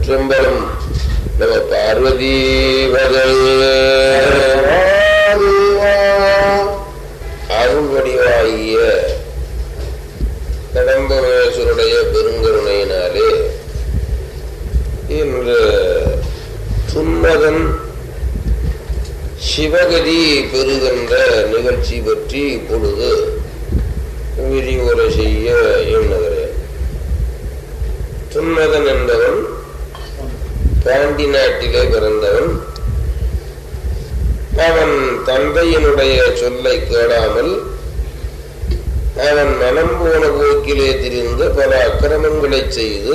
திருச்சிற்றம்பலம் நம பார்வதி அருள்வடிவாகிய கடம்பமேஸ்வருடைய பெருங்கருணையினாலே இன்று துன்மகன் சிவகதி பெறுகின்ற நிகழ்ச்சி பற்றி இப்பொழுது விரிவுரை செய்ய எண்ணுகிறேன் துன்மகன் என்பவன் பாண்டி நாட்டிலே பிறந்தவன் அவன் தந்தையினுடைய சொல்லை கேளாமல் அவன் மனம் போன போக்கிலே திரிந்து பல அக்கிரமங்களை செய்து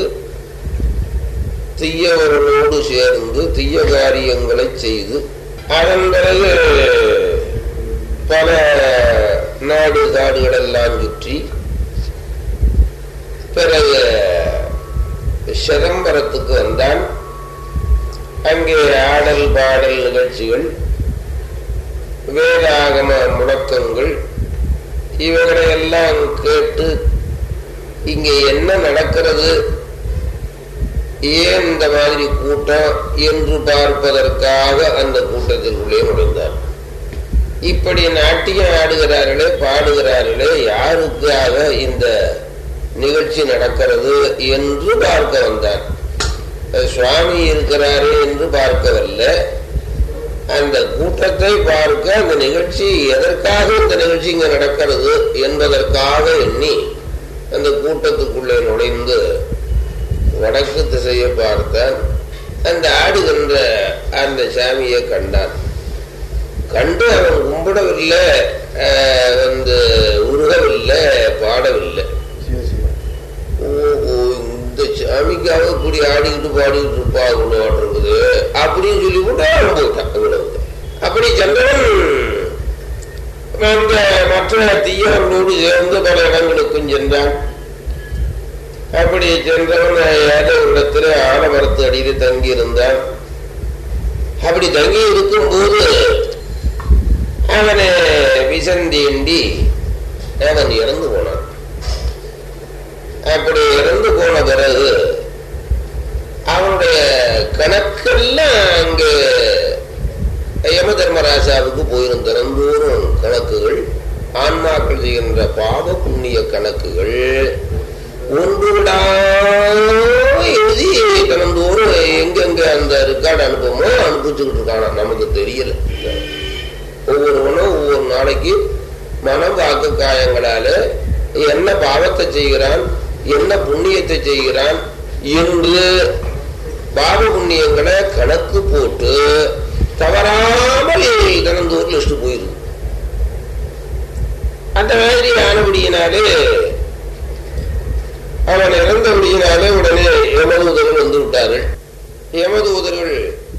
தீயவர்களோடு சேர்ந்து தீய காரியங்களை செய்து அதன் பிறகு பல நாடு காடுகளெல்லாம் சுற்றி பிறகு சிதம்பரத்துக்கு வந்தான் அங்கே ஆடல் பாடல் நிகழ்ச்சிகள் வேதாகம முழக்கங்கள் இவைகளை எல்லாம் கேட்டு இங்கே என்ன நடக்கிறது ஏன் இந்த மாதிரி கூட்டம் என்று பார்ப்பதற்காக அந்த கூட்டத்திற்குள்ளே நுழைந்தார் இப்படி நாட்டியம் ஆடுகிறார்களே பாடுகிறார்களே யாருக்காக இந்த நிகழ்ச்சி நடக்கிறது என்று பார்க்க வந்தான் சுவாமி இருக்கிறாரே என்று பார்க்கவில்லை அந்த கூட்டத்தை பார்க்க அந்த நிகழ்ச்சி எதற்காக இந்த நிகழ்ச்சி இங்க நடக்கிறது என்பதற்காக எண்ணி அந்த கூட்டத்துக்குள்ளே நுழைந்து வடக்கு திசையை பார்த்தான் அந்த ஆடுகின்ற அந்த சாமியை கண்டான் கண்டு அவன் கும்பிடவில்லை வந்து உருகவில்லை பாடவில்லை ஓ இந்த சாமிக்காக இப்படி ஆடிக்கிட்டு பாடிக்கிட்டு இருப்பாங்க இருக்குது அப்படின்னு சொல்லி கூட அவன் போயிட்டான் அவ்வளவு அப்படி சென்றவன் அந்த மற்ற தீயவர்களோடு சேர்ந்து பல இடங்களுக்கும் சென்றான் அப்படி சென்றவன் ஏதோ ஒரு இடத்துல ஆலமரத்து அடியில் தங்கி இருந்தான் அப்படி தங்கி இருக்கும் போது அவனை விசந்தேண்டி அவன் இறந்து போனான் அப்படி இறந்து போன பிறகு அவனுடைய கணக்கெல்லாம் அங்கு யம தர்மராஜாவுக்கு போயிருந்த தினந்தோறும் கணக்குகள் ஆன்மாக்கள் செய்கின்ற பாவ புண்ணிய கணக்குகள் ஒன்று எழுதி தினந்தோறும் எங்கெங்க அந்த ரெக்கார்டு அனுப்புமோ அனுப்பிச்சுக்கிட்டு இருக்கானா நமக்கு தெரியல ஒவ்வொருவனும் ஒவ்வொரு நாளைக்கு மனம் வாக்கு காயங்களால என்ன பாவத்தை செய்கிறான் என்ன புண்ணியத்தை செய்கிறான் என்று பாவ புண்ணியங்களை கணக்கு போட்டு தவறாமல் தினந்தோறும் லிஸ்ட் போயிருக்கு அந்த மாதிரி ஆனபடியினாலே அவன் இறந்தபடியினாலே உடனே யமதூதர்கள் வந்து விட்டார்கள் யமதூதர்கள்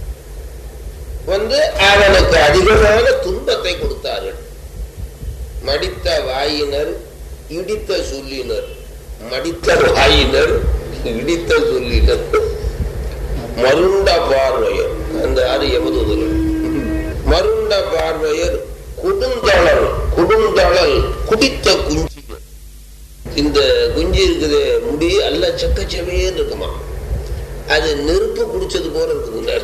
வந்து அவனுக்கு அதிகமான துன்பத்தை கொடுத்தார்கள் மடித்த வாயினர் இடித்த சொல்லினர் மடித்த வாயினர் இடித்த சொல்லினர் மருண்ட பார்வையர் அந்த ஆறு எமதுதல் மருண்ட பார்வையர் குடுந்தளல் குடுந்தளல் குடித்த குஞ்சு இந்த குஞ்சு இருக்குது முடி அல்ல சக்கச்சவையன்னு இருக்குமா அது நெருப்பு குடிச்சது போல இருக்குது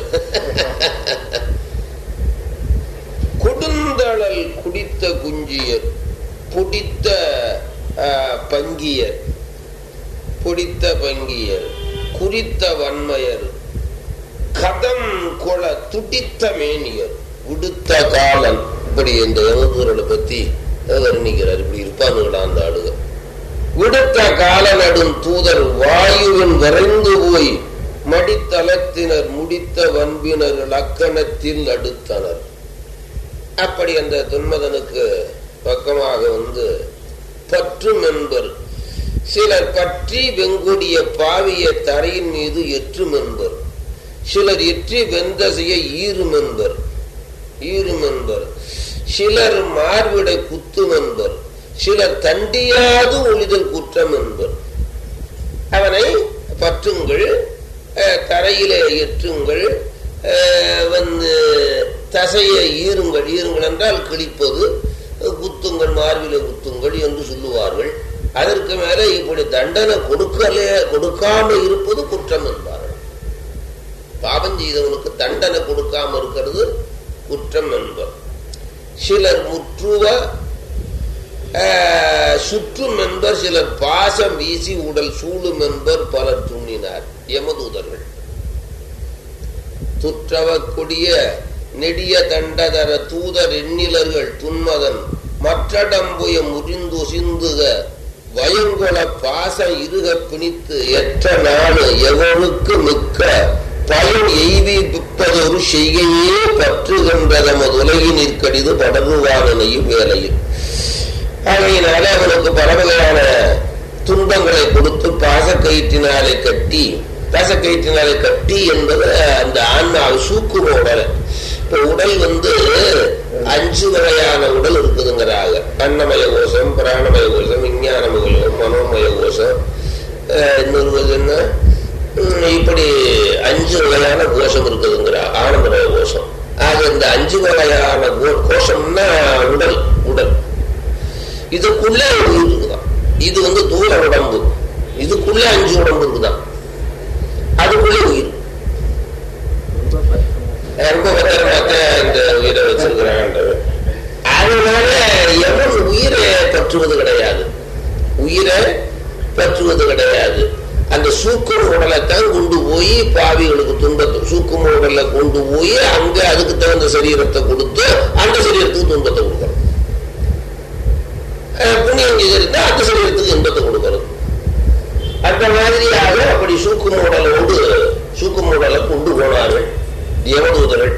கொடுந்தளல் குடித்த குஞ்சியர் புடித்த பங்கியர் புடித்த பங்கியர் குறித்த வன்மையர் கதம் கொல துடித்த மேனியர் விடுத்த காலன் இப்படி இந்த யமதூரனை பத்தி வர்ணிக்கிறார் இப்படி இருப்பானுங்களா அந்த ஆளுக விடுத்த காலனடும் தூதர் வாயுவின் விரைந்து போய் மடித்தளத்தினர் முடித்த வன்பினர் லக்கணத்தில் அடுத்தனர் அப்படி அந்த துன்மதனுக்கு பக்கமாக வந்து பற்றும் என்பர் சிலர் பற்றி வெங்குடிய பாவிய தரையின் மீது எற்றும் என்பர் சிலர் எற்றி வெந்தசைய ஈரும் என்பர் ஈரும் என்பர் சிலர் மார்விடை குத்தும் என்பர் சிலர் தண்டியாது ஒளிதல் குற்றம் என்பர் அவனை பற்றுங்கள் தரையிலே எற்றுங்கள் வந்து தசையை ஈருங்கள் ஈருங்கள் என்றால் கிழிப்பது குத்துங்கள் மார்பிலே குத்துங்கள் என்று சொல்லுவார்கள் அதற்கு மேலே இப்படி தண்டனை கொடுக்கலே கொடுக்காம இருப்பது குற்றம் என்பார்கள் பாவம் செய்தவனுக்கு தண்டனை கொடுக்காம இருக்கிறது குற்றம் என்பர் சிலர் முற்றுவ ஆஹ், சுற்றும் என்பர் சிலர் பாசம் வீசி உடல் சூழும் என்பர் பலர் துண்ணினார் யமதூதர்கள் துற்றவ கொடிய நெடிய தண்டதர தூதர் எண்ணிலர்கள் துன்மதன் மற்றடம்புய முறிந்து சிந்துக வயங்கொள பாச இருக பிணித்து எற்ற நாடு எவனுக்கு மிக்க பயன் எய்வி பிப்பதொரு செய்கையே பற்றுகின்றதமது உலகினிற் கடிது படருவானையும் வேலையில் ஆகையினால அவனுக்கு பலவகையான துன்பங்களை கொடுத்து பாசக்கயிற்றினாலே கட்டி பாசக்கயிற்றினாலே கட்டி என்பது அந்த ஆன்மாவை சூக்கும உடல் இப்ப உடல் வந்து அஞ்சு வகையான உடல் இருக்குதுங்கிறாங்க அன்னமய கோஷம் பிராணமய கோஷம் விஞ்ஞானமய கோஷம் மனோமய கோஷம் அஹ் இன்னொரு இது என்ன உம் இப்படி அஞ்சு வகையான கோஷம் இருக்குதுங்கிறா ஆனந்தமய கோஷம் ஆக இந்த அஞ்சு வகையான கோ- கோஷம்னா உடல் உடல் இதுக்குள்ள ஒரு உயிர் இருக்குதான் இது வந்து தூர உடம்பு இதுக்குள்ள அஞ்சு உடம்பு இருக்குதான் அதுக்குள்ள உயிர் ரொம்ப பத்திரமாக இந்த உயிரை வச்சிருக்கிறான் அதனால எவன் உயிரை பற்றுவது கிடையாது உயிரை பற்றுவது கிடையாது அந்த சூக்கும உடலைத்தான் கொண்டு போய் பாவிகளுக்கு துன்பத்தை சூக்கும உடலை கொண்டு போய் அங்க அதுக்கு தகுந்த சரீரத்தை கொடுத்து அந்த சரீரத்துக்கு துன்பத்தை கொடுக்கணும் அஹ் புண்ணியம் செய்திருந்தா அந்த சரீரத்துக்கு இன்பத்தை கொடுக்கறது அந்த மாதிரியாக அப்படி சூக்கும உடலோடு சூக்கும உடலை கொண்டு போனார்கள் யமதூதர்கள்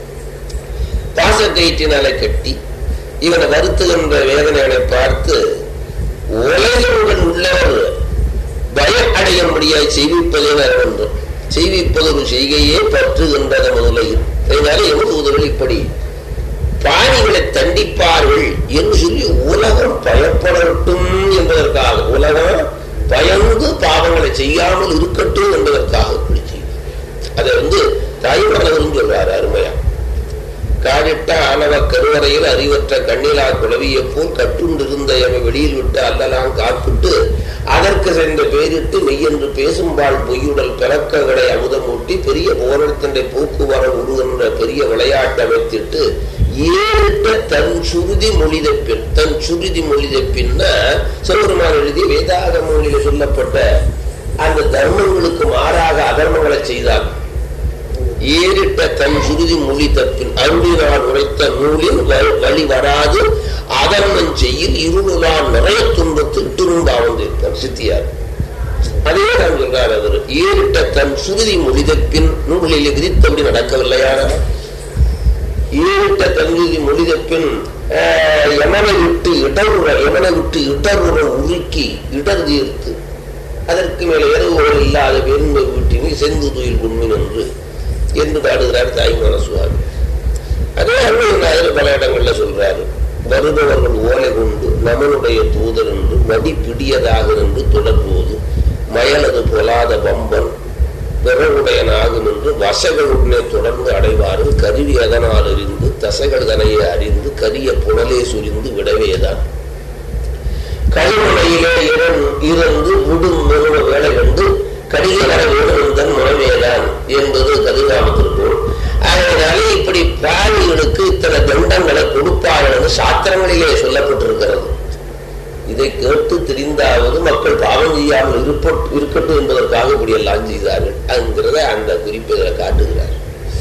பாசக்கயிற்றினால கட்டி இவனை வருத்துகின்ற வேதனைகளை பார்த்து உலகினுடன் உள்ளவர் பயம் அடைய முடியாது செய்விப்பதே வேண்டும் செய்விப்பது ஒரு செய்கையே பற்றுகின்றது முதலையில் அதனால யமதூதர்கள் இப்படி பாவிகளை தண்டிப்பார்கள் என்று சொல்லி உலகம் பயப்படட்டும் என்பதற்காக உலகம் பயந்து பாவங்களை செய்யாமல் இருக்கட்டும் என்பதற்காக இப்படி செய்வார் அதை வந்து தாய்மலகரும் சொல்றாரு அருமையா காடிட்ட ஆணவ கருவறையில் அறிவற்ற கண்ணிலா குழவியை போல் கட்டுண்டிருந்த எமை வெளியில் விட்டு அல்லலாம் காப்பிட்டு அதற்கு சென்ற பேரிட்டு மெய்யென்று பேசும்பால் பொய்யுடல் பிறக்ககளை அமுதமூட்டி பெரிய போராட்டத்தினை போக்குவர உருகின்ற பெரிய விளையாட்டு அமைத்திட்டு ஏறிட்ட தன் சுருதி மொழிதப்பின் தன் சுருதி மொழிதப்பின்னா சிவபெருமான் எழுதி வேதாக மொழியில சொல்லப்பட்ட அந்த தர்மங்களுக்கு மாறாக அதர்மங்களை செய்தார் ஏறிட்ட தன் சுருதி மொழி தப்பின் அருளினால் உரைத்த நூலின் வ- வழி வராது அதர்மம் செய்யில் இருளால் நிறைய துன்பத்து இட்டுரும்பாவந்து இருப்பார் சித்தியார் அதே தான் சொல்றார் அவர் ஏறிட்ட தன் சுருதி மொழிதப்பின் நூலில் விதித்தபடி நடக்கவில்லையான ஏறிட்ட தன் சுருதி மொழிதப்பின் ஆஹ், யமனை விட்டு இடருற யமனை விட்டு இடருற உருக்கி இடர் தீர்த்து அதற்கு மேலே இரவுகள் இல்லாத பெருமை வீட்டினை செந்து துயில் உண்மை என்று என்று பாடுகிறார் தாய்மான சுவாமி அதே அருள் பல இடங்கள்ல சொல்றாரு வருபவர்கள் ஓலை கொண்டு நமனுடைய தூதர் என்று மடி பிடியதாக என்று தொடர்போது மயலது பொலாத பம்பன் பிறருடையனாகும் என்று வசகளுடனே தொடர்ந்து அடைவார்கள் கருவி அதனால் அறிந்து தசைகள் தனையே அறிந்து கரிய புனலே சுரிந்து விடவேதான் கழிவுலையிலே இருந்து விடும் நிறுவ வேலை கண்டு கடிகர வேணுந்தன் முறைமையதான் என்பது கதிர்காமத்திற்கும் அதனால இப்படி பிராணிகளுக்கு இத்தனை தண்டங்களை கொடுப்பார்கள் என்று சாத்திரங்களிலே சொல்லப்பட்டிருக்கிறது இதை கேட்டு தெரிந்தாவது மக்கள் பாவம் செய்யாமல் இருப்ப இருக்கட்டும் என்பதற்காக இப்படி எல்லாம் செய்தார்கள் என்கிறத அந்த குறிப்பை காட்டுகிறார்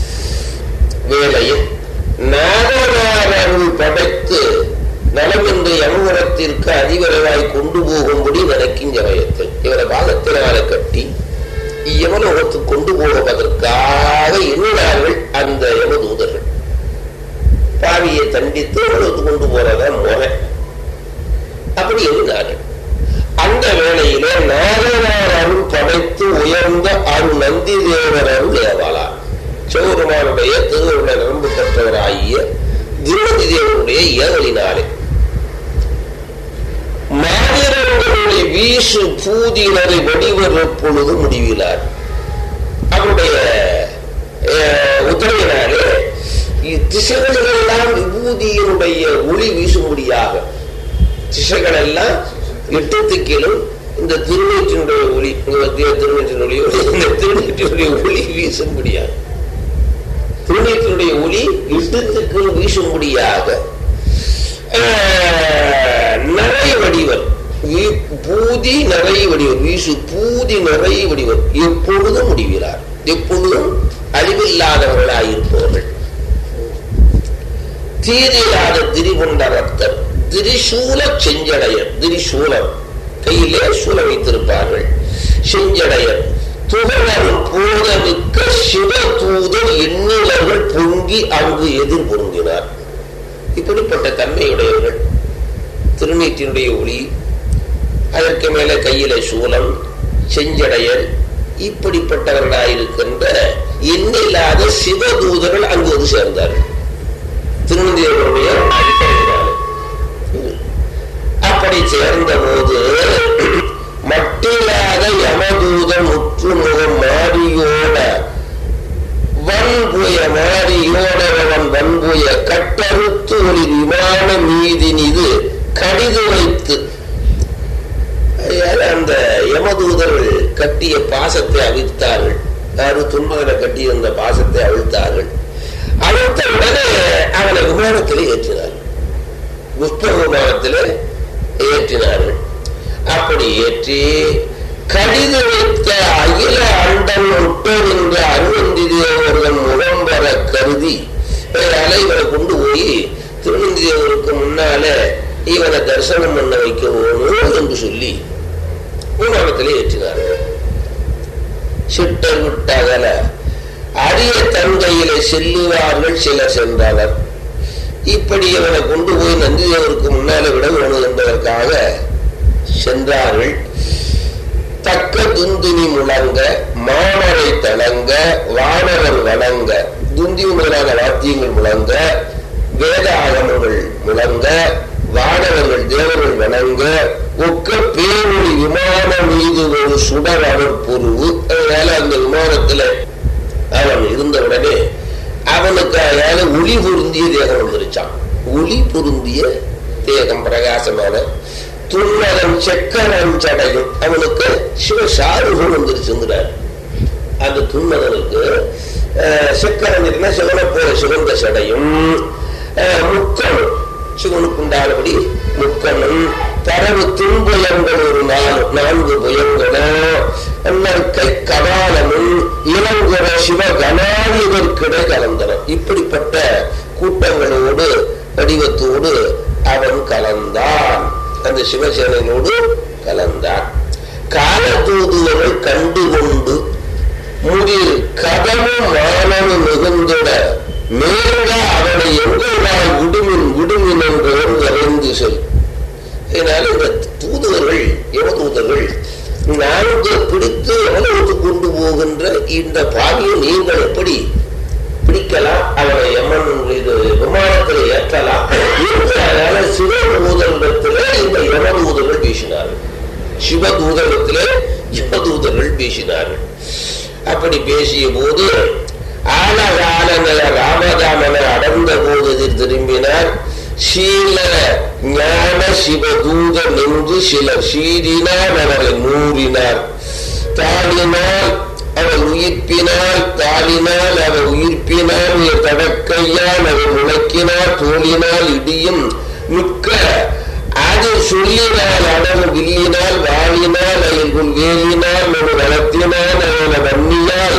வேலையில் நாகநாதருள் படைத்து நலமென்று யமுரத்திற்கு அதிவிரைவாய் கொண்டு போகும்படி நினைக்கும் ஜமயத்தில் இவரை பாகத்தினால கட்டி யமலோகத்துக்கு கொண்டு போவதற்காக எண்ணினார்கள் அந்த யமதூதர்கள் பாவியை தண்டித்து யமலோகத்துக்கு கொண்டு போறதா முறை அப்படி எண்ணினார்கள் அந்த வேளையிலே நாகனார் அருள் படைத்து உயர்ந்த அருள் நந்தி தேவர் அருள் ஏவாளா சிவபெருமானுடைய திருவுருள நரம்பு பெற்றவராகிய திருமதி தேவனுடைய ஏவலினாலே மாவீரர்களுடைய வீசு பூதியினரை வடிவர் பொழுது முடிவிலார் அவருடைய அஹ், உத்தரவினாலே திசைகளெல்லாம் விபூதியினுடைய ஒளி வீசும்படியாக திசைகள் எல்லாம் எட்டு திக்கிலும் இந்த திருநீற்றினுடைய ஒளி இங்க மத்திய திருநீற்றினுடைய ஒளி இந்த திருநீற்றினுடைய ஒளி வீசும்படியாக ஒளி இட்டுத்துக்கு வீசும்படியாக ஆஹ், நிறை வடிவர் வீ- பூதி நிறை வடிவர் வீசு பூதி நிறை வடிவர் எப்பொழுதும் முடிகிறார் எப்பொழுதும் அழிவில்லாதவர்களாய் இருப்பவர்கள் தீரில்லாத திரிகுண்டரத்தர் திரிசூல செஞ்சடையர் திரிசூலம் கையிலே சூல வைத்திருப்பார்கள் செஞ்சடையர் துகளர் போதமிக்க சிவ தூதர் எண்ணிலர்கள் பொங்கி அங்கு எதிர் பொருந்தினார் இப்படிப்பட்ட தன்மையுடையவர்கள் திருநீற்றினுடைய ஒளி அதற்கு மேலே கையில சூலம் செஞ்சடையர் இப்படிப்பட்டவர்களாயிருக்கின்ற எண்ணில்லாத சிவதூதர்கள் அங்கு வந்து சேர்ந்தார்கள் திருநந்தியவருடைய அடிப்படையினாலே அப்படி சேர்ந்த போது மட்டில்லாத யமதூதன் முற்றுமுகம் மாறியோட வன்புய மாறியோடவன் வன்புய கட்டறுத்து ஒளி விமான மீதினிது கடிது வைத்து அதனால அந்த யமதூதர்கள் கட்டிய பாசத்தை அவிழ்த்தார்கள் யாரு துன்பங்களை கட்டியிருந்த பாசத்தை அவிழ்த்தார்கள் அழுத்த உடனே அவனை விமானத்தில் ஏற்றினார் புஷ்ப விமானத்தில் ஏற்றினார்கள் அப்படி ஏற்றி கடிது வைத்த அகில அண்டன் உட்டறிந்த அருவந்திரியவர்கள் முகம்பர கருதி அலைவரை கொண்டு போய் திருநந்தியவருக்கு முன்னால இவனை தரிசனம் பண்ண வைக்க வேணும் என்று சொல்லி விமானத்தில் ஏற்றினார்கள் சிட்டர் விட்டகல அரிய தந்தையில செல்லுவார்கள் சிலர் சென்றனர் இப்படி அவனை கொண்டு போய் நந்திதேவருக்கு முன்னால விட வேணும் என்பதற்காக சென்றார்கள் தக்க துந்துனி முழங்க மாமரை தளங்க வானரர் வணங்க துந்தி முதலான வாத்தியங்கள் முழங்க வேத ஆகமங்கள் முழங்க வானவர்கள் தேவர்கள் வணங்க ஒக்க பேரொழி விமானம் மீது ஒரு சுடர் அவர் பொருவு அதனால அந்த விமானத்துல அவன் இருந்தவுடனே அவனுக்கு அதனால ஒளி பொருந்திய தேகம் வந்துருச்சான் ஒளி பொருந்திய தேகம் பிரகாசமான துன்னதன் செக்கரன் சடையும் அவனுக்கு சிவசாருகம் வந்துருச்சுங்கிறார் அந்த துன்மதனுக்கு செக்கரன் இருக்குன்னா சிவனை போல சிவந்த சடையும் அஹ், முக்கனும் சிவனுக்கு உண்டானபடி முக்கனும் தரவு துன்பயங்கள் ஒரு நாலு நான்கு புயங்களும் நற்கை கபாலமும் இளங்குற சிவ கணாதிபர்கிட கலந்தன இப்படிப்பட்ட கூட்டங்களோடு வடிவத்தோடு அவன் கலந்தான் அந்த சிவசேனையோடு கலந்தான் காலதூதுவர்கள் கண்டுகொண்டு முதிர் கதமும் மானமும் மிகுந்திட மேல அவனை எங்களால் விடுமின் விடுமின் என்றவர் வரைந்து சொல் இதனால இந்த தூதுவர்கள் யமதூதர்கள் நான்கு பிடித்து எவ்வளவுக்கு கொண்டு போகின்ற இந்த பாவியை நீங்கள் எப்படி பிடிக்கலாம் அவனை யமன் இது விமானத்தில் ஏற்றலாம் என்று அதனால சிவதூதரிடத்தில் இந்த யமதூதர்கள் பேசினார்கள் சிவதூதரிடத்தில் யமதூதர்கள் பேசினார்கள் அப்படி பேசிய போது ஆலகாலன ராமதாமன அடர்ந்த போது எதிர் திரும்பினார் சீல ஞான சிவதூத நின்று சிலர் சீறினார் அவரை மூறினார் தாளினால் அவர் உயிர்ப்பினால் தாளினால் அவர் உயிர்ப்பினால் தடக்கையால் அவர் முழக்கினார் தோழினால் இடியும் மிக்க அது சொல்லினால் அவன் வில்லினால் வாழினால் அயல்குள் வேலினால் ஒரு வளர்த்தினால் அவன வன்னியால்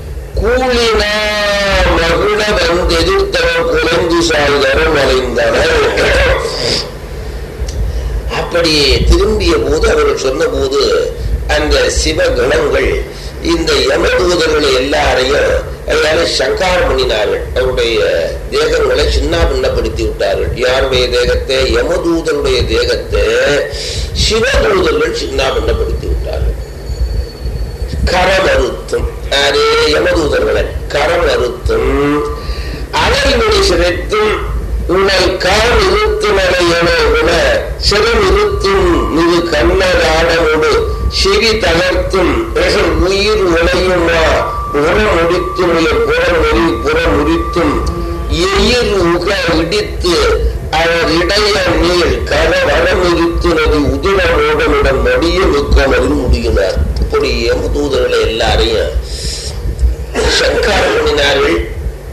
கூலினால் மகுட வந்தெதிர்த்தவன் குறைந்து சாய்தரம் அடைந்தனர் அப்படி திரும்பிய போது அவர்கள் சொன்ன போது அந்த சிவகணங்கள் இந்த யமதூதர்கள் எல்லாரையும் அதனால சங்காரம் பண்ணினார்கள் அவருடைய தேகங்களை சின்ன பின்னப்படுத்தி விட்டார்கள் யாருடைய தேகத்தை யமதூதனுடைய தேகத்தை சிவதூதர்கள் சின்ன பின்னப்படுத்தி விட்டார்கள் கரம் அறுத்தும் அதே யமதூதர்களை கரம் அறுத்தும் அனல்மொழி சிறைத்தும் உன்னை கால் இருத்து நடையன சிறம் இருத்தும் இது கண்ணதாடனோடு செவி தகர்த்தும் பிறகு உயிர் உழையுமா உரம் முடித்தும் புறம் ஒளி புறம் முடித்தும் எயிர் உக இடித்து அவர் இடைய நீள் கர வரம் இருத்துனது உதிரமோடனுடன் மடிய மிக்கமதில் முடியினார் இப்படி யமதூதர்களை எல்லாரையும் சங்காரம் பண்ணினார்கள்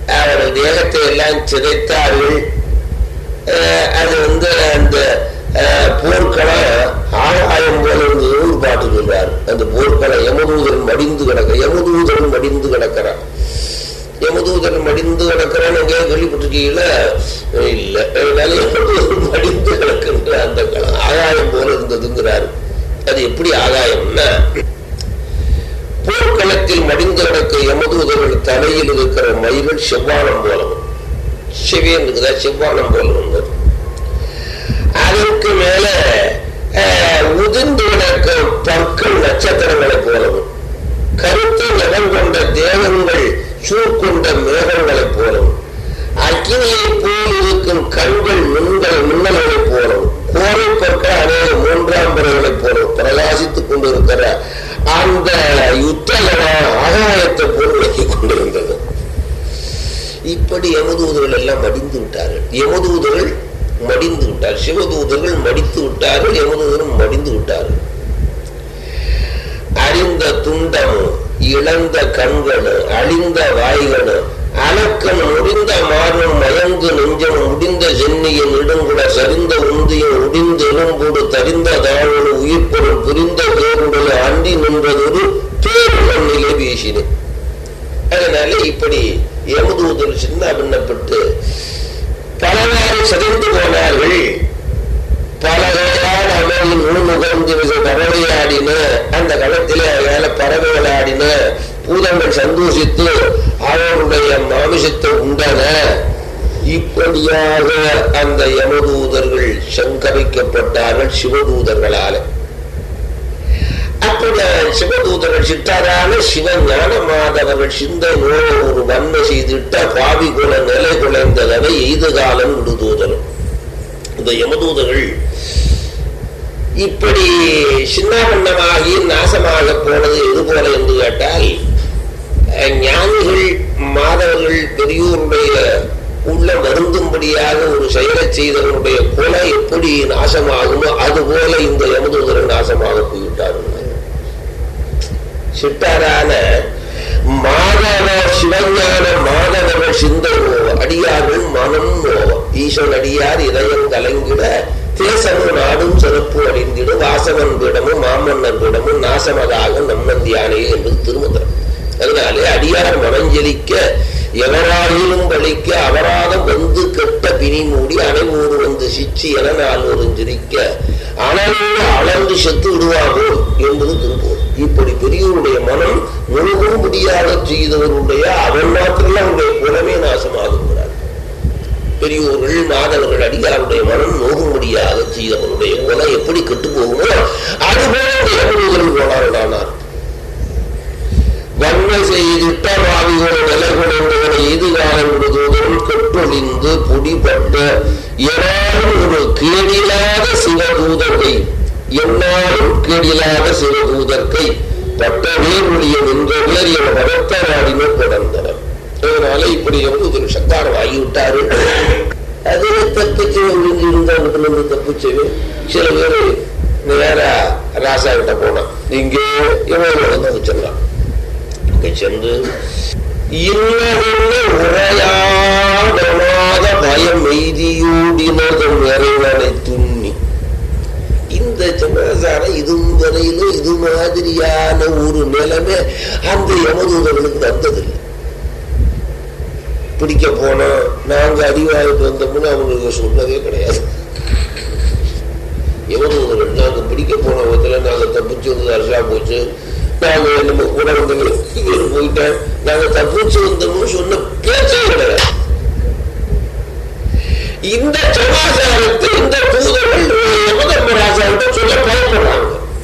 அவர் தேகத்தை எல்லாம் சிதைத்தார்கள் அஹ் அது வந்து அந்த அஹ், போர்க்களம் ஆகாயம் போல இருந்தது ஒரு பாட்டு சொல்றாரு அந்த போர்க்களம் யமதூதன் மடிந்து கிடக்க யமதூதன் மடிந்து கிடக்கிறான் யமதூதன் மடிந்து கிடக்கிறான்னு எங்கேயா கேள்விப்பட்டிருக்கீங்களா இல்ல அதனால யமதூதன் மடிந்து கிடக்கின்ற அந்த களம் ஆகாயம் போல இருந்ததுங்கிறாரு அது எப்படி ஆகாயம்னா போர்க்களத்தில் மடிந்து கிடக்க யமதூதர்கள் தலையில் இருக்கிற மயிர்கள் செவ்வானம் போலவும் செவியன் இருக்குதா செவ்வானம் போல இருந்தது அதற்கு மேல அஹ், உதிர்ந்து கிடக்கும் பற்கள் நட்சத்திரங்களைப் போலவும் கருத்து நிறம் கொண்ட தேவங்கள் சூழ்கொண்ட மேகங்களைப் போலவும் அக்கினியைப் போல் இருக்கும் கண்கள் மின்னல் மின்னல்களைப் போலவும் கோரை பற்கள் அநேக மூன்றாம் பிறகளைப் போலவும் பிரகாசித்துக் கொண்டிருக்கிற அந்த யுத்தகன ஆகாயத்தை போல் விளக்கிக் கொண்டிருந்தது இப்படி யமதூதர்கள் எல்லாம் மடிந்து விட்டார்கள் யமதூதர்கள் மடிந்து விட்டார் சிவதூதர்கள் மடித்து விட்டார்கள் யமதூதர்கள் மடிந்து விட்டார்கள் அறிந்த துண்டமும் இழந்த கண்களும் அழிந்த வாய்களும் அலக்கன் முடிந்த மாறும் மயங்கு நெஞ்சம் முடிந்த சென்னியின் இடுங்குட சரிந்த உந்தியும் உடிந்த எலும்போடு தரிந்த தாழோடு உயிர்ப்பொருள் புரிந்த பேருடல் அண்டி நின்றதொரு பேருடன் நிலை வீசினேன் அதனால இப்படி யமதூதர் சின்ன பின்னப்பட்டு பலவாறு சிதைந்து போனார்கள் பலகையால் அமரில் உள்முகர்ந்து பறவையாடின அந்த களத்திலே அதால பறவைகள் ஆடின பூதங்கள் சந்தோஷித்து அவருடைய மாமிசத்தை உண்டன இப்படியாக அந்த யமதூதர்கள் சங்கரிக்கப்பட்டார்கள் சிவதூதர்களால அப்படி சிவதூதர்கள் சிட்டாரான சிவஞான மாதவர்கள் சிந்தனோ ஒரு வன்மை செய்திட்ட பாவி குல நிலை குலைந்ததனை எய்து காலம் விடுதூதரும் இந்த யமதூதர்கள் இப்படி சின்னாபண்ணமாகி நாசமாக போனது எது போல என்று கேட்டால் அஹ், ஞானிகள் மாதவர்கள் பெரியோருடைய உள்ள வருந்தும்படியாக ஒரு செயலை செய்தவனுடைய கொலை எப்படி நாசமாகுமோ அது போல இந்த யமதூதரன் நாசமாக போய்விட்டார்கள் சிட்டாரான மாதவ சிவஞான மாதவர்கள் சிந்தனோ அடியார்கள் மனம் நோவ ஈசன் அடியார் இதயம் கலங்கிட தேசமும் நாடும் சிறப்பு அடைந்திட வாசவன் பீடமும் மாமன்னர் பீடமும் நாசமதாக நம்மந்தியானே என்பது திருமந்திரம் அதனாலே அடியார் மனஞ்சலிக்க எவராயிலும் பழிக்க அபராதம் வந்து கெட்ட பிணி மூடி அனைவூறு வந்து சிச்சி என நால்வரும் சிரிக்க அனலோடு அளந்து செத்து விடுவாரோ என்பது திருப்பூர் இப்படி பெரியவருடைய மனம் முழுகும் முடியாத செய்தவருடைய அவன் மாத்திரம் அவருடைய புறமே நாசமாகுகிறார் பெரியோர்கள் மாதவர்கள் அடியாருடைய மனம் நோகும்படியாக செய்தவருடைய குலம் எப்படி கெட்டு போகுமோ அதுபோல தேவதூதர்கள் போனார்களானார் வன்மை செய்திட்ட வாவிகள் நிலை கொண்டவனை எதிர்காலம் விடுதோதரும் கெட்டொழிந்து பொடிபட்ட எனாலும் ஒரு கேடில்லாத சிவதூதர்கை என்னாலும் கேடில்லாத சிவதூதர்கை பட்ட வேர்வழிய நின்ற வேர் என பதத்தராடின தொடர்ந்தனர் அதனால இப்படி வந்து ஒரு சக்காரம் ஆகிவிட்டாரு அதுல தப்பிச்சு இருந்தா இருந்து தப்பிச்சு சில பேர் நேரா ராசா கிட்ட போனான் இங்கே இவன் வந்து வச்சிடலாம் அங்கே சென்று இன்னதென்ன உரையாடனாத பயம் எய்தியூடினதும் இறைவனை துண்ணி இந்த சமாசாரம் இதுவும் வரையிலும் இது மாதிரியான ஒரு நிலைமை அந்த யமதூதர்களுக்கு வந்ததில்லை பிடிக்க போனோம் நாங்க அறிவாய்ப்பு வந்தோம்னு அவங்களுக்கு சொன்னதே கிடையாது யமதூதர்கள் நாங்க பிடிக்க போன விதத்துல நாங்க தப்பிச்சு வந்து அரசா போச்சு நாங்க நம்ம கூட வந்தவங்க போயிட்டேன் நாங்க தப்பிச்சு வந்தோம்னு சொன்ன பேச்சே கிடையாது இந்த சமாச்சாரத்தை இந்த தூதர்கள் யமதர்மராஜாவிட்ட சொல்ல பயப்படுறாங்க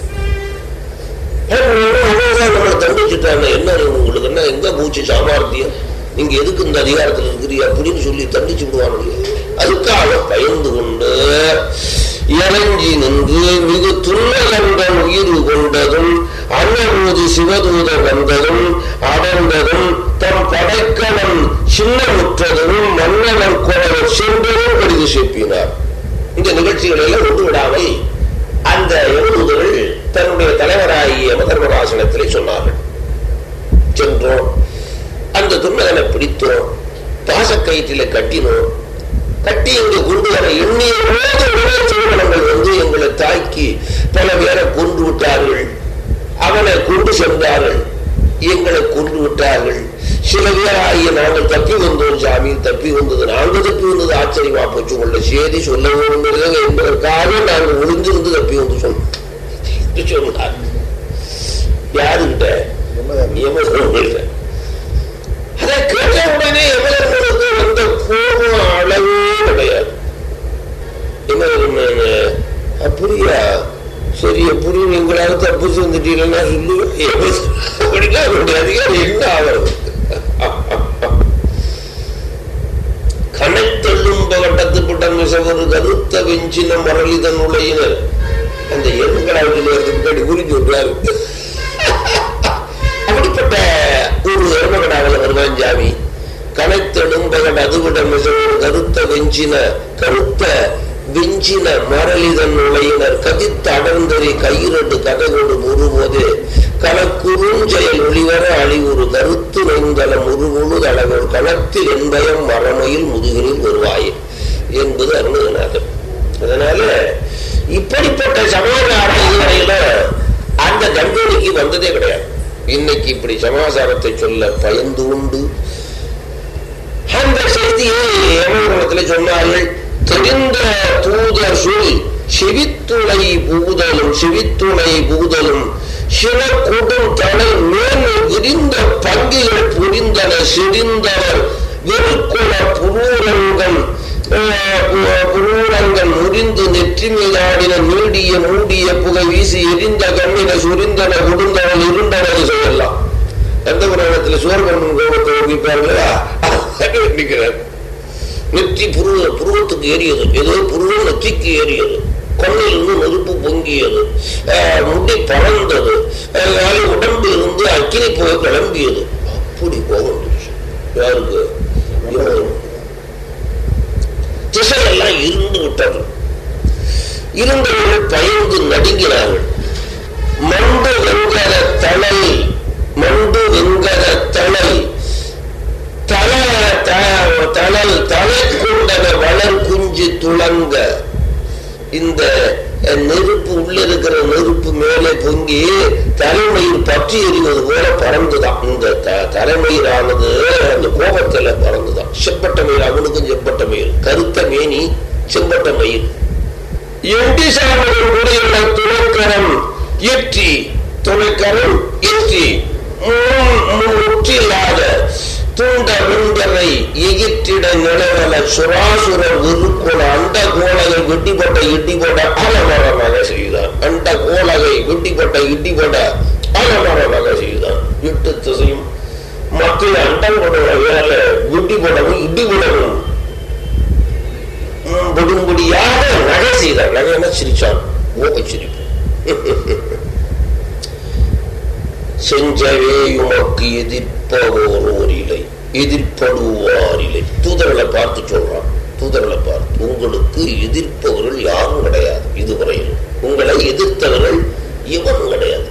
நம்மளை தண்டிச்சுட்டாங்க என்ன உங்களுக்கு என்ன எங்க போச்சு சாமர்த்தியம் நீங்க எதுக்கு இந்த அதிகாரத்தில் இருக்கிறீங்க அப்படின்னு சொல்லி தண்டிச்சு விடுவாங்க அதுக்காக பயந்து கொண்டு இறங்கி நின்று மிகு துன்னகண்டன் உயிர் கொண்டதும் அன்னபோது சிவதூதர் வந்ததும் அடர்ந்ததும் தம் படைக்கவன் சின்னமுற்றதும் மன்னவன் குறவர் சென்றதும் கடிது செப்பினார் இந்த நிகழ்ச்சிகளை எல்லாம் ஒன்று விடாமல் அந்த யமதூதர்கள் தன்னுடைய தலைவராகிய யமதர்மராசனத்திலே சொன்னார்கள் சென்றோம் அந்த துன்மகனை பிடித்தோம் பாசக்கயிற்றில கட்டினோம் கட்டி இங்க கொண்டு வர எண்ணிய திருமணங்கள் வந்து எங்களை தாக்கி பல பேரை கொண்டு விட்டார்கள் அவனை கொண்டு சென்றார்கள் எங்களை கொண்டு விட்டார்கள் சில பேர் ஆகிய நாங்கள் தப்பி வந்தோம் சாமி தப்பி வந்தது நாங்கள் தப்பி வந்தது ஆச்சரியமா போச்சு உங்களோட செய்தி சொல்ல வேண்டும் என்பதற்காக நாங்கள் ஒளிஞ்சிருந்து தப்பி வந்து சொன்னோம் என்று சொன்னார் யாருகிட்ட யமதர்மன்கிட்ட அதை கேட்ட உடனே யமதர்மனுக்கு வந்த கோபம் அளவே கிடையாது யமதர்மன் அப்படியா சரி எப்படி நீங்களாவது தப்பு செஞ்சுட்டீங்கன்னா சொல்லுவேன் அப்படின்னா அவருடைய அதிகாரம் என்ன ஆகிறது கனைத்தெள்ளும் பகட்டத்துப்பட்ட மிசவர் கருத்த வெஞ்சின மரளிதன் உலையினர் அந்த எண்களாவில் முன்னாடி குறிஞ்சு விட்டாரு அப்படிப்பட்ட ஒரு எருமகடாவில் வருவான் ஜாமி கனைத்தெடும் பகட் அதுவிட மிசவர் கருத்த வெஞ்சின கருத்த வெஞ்சின மரளிதன் உலையினர் கதித்த அடர்ந்தறி கையிரண்டு கதைகொடு முறுபோது கலக்குறுஞ்செயல் ஒளிவர அழிவுறு கருத்து நெய்தலம் உருவொழு அளவில் கணத்தில் என்பயம் மரமையில் முதுகினில் வருவாயே என்பது அருணநாதன் அதனால இப்படிப்பட்ட சமாதார இதுவரையில அந்த கம்பெனிக்கு வந்ததே கிடையாது இன்னைக்கு இப்படி சமாசாரத்தை சொல்ல பயந்து உண்டு அந்த செய்தியை எமகுலத்தில் சொன்னார்கள் தெரிந்த தூதர் சொல் செவித்துளை புகுதலும் செவித்துளை புகுதலும் சில கூட்டம் தலை மேல் விரிந்த பங்கிகள் புரிந்தன சிரிந்தவர் வெறுக்குல புரூரங்கம் புரூரங்கள் முறிந்து நெற்றி மீதாடின நீடிய மூடிய புகை வீசி எரிந்த கண்ணின சுரிந்தன குடுந்தவன் இருண்டனது சொல்லலாம் எந்த புராணத்தில் சோர்கம்மன் கோபத்தை ஒழிப்பார்களா நிற்கிறார் நெற்றி புருவ புருவத்துக்கு ஏறியது ஏதோ புருவம் நெற்றிக்கு ஏறியது கண்ணில் இருந்து நெருப்பு பொங்கியது முடி பறந்தது உடம்பு இருந்து அக்கினி போக கிளம்பியது அப்படி கோபம் யாருக்கு திசையெல்லாம் இருந்து விட்டது இருந்தவர்கள் பயந்து நடுங்கினார்கள் மண்டு வெங்கர தளல் மண்டு வெங்கர தளல் தளல் தலை கொண்டன வளர் குஞ்சு துளங்க இந்த நெருப்பு உள்ள இருக்கிற நெருப்பு மேலே பொங்கி தலைமயிர் பற்றி எறிவது போல பறந்துதான் இந்த தலைமயிரானது அந்த கோபத்துல பறந்துதான் செப்பட்ட மயிர் அவனுக்கும் செப்பட்ட மயிர் கருத்த மேனி செம்பட்ட மயிர் எட்டி சாப்பிடும் கூடியுள்ள துணைக்கரம் எட்டி துணைக்கரம் எட்டி முற்றில்லாத தூண்ட விண்கரை எகிற்றிட நிலவல சுராசுர விருக்குல அண்ட கோலகை வெட்டிப்பட்ட இட்டிப்பட்ட அலமரமாக செய்தார் அண்ட கோலகை வெட்டிப்பட்ட இட்டிப்பட்ட அலமரமாக செய்தார் எட்டு திசையும் மத்திய அண்டம் கொண்ட வேலை வெட்டிப்படவும் இடிபடவும் படும்படியாக நகை செய்தார் நகை என்ன சிரிச்சான் ஓக சிரிப்பு செஞ்சவே உமக்கு எதிர்ப்பவோர் இல்லை எதிர்ப்படுவார் இல்லை தூதர்களை பார்த்து சொல்றான் தூதர்களை பார்த்து உங்களுக்கு எதிர்ப்பவர்கள் யாரும் கிடையாது இதுவரையில் உங்களை எதிர்த்தவர்கள் இவன் கிடையாது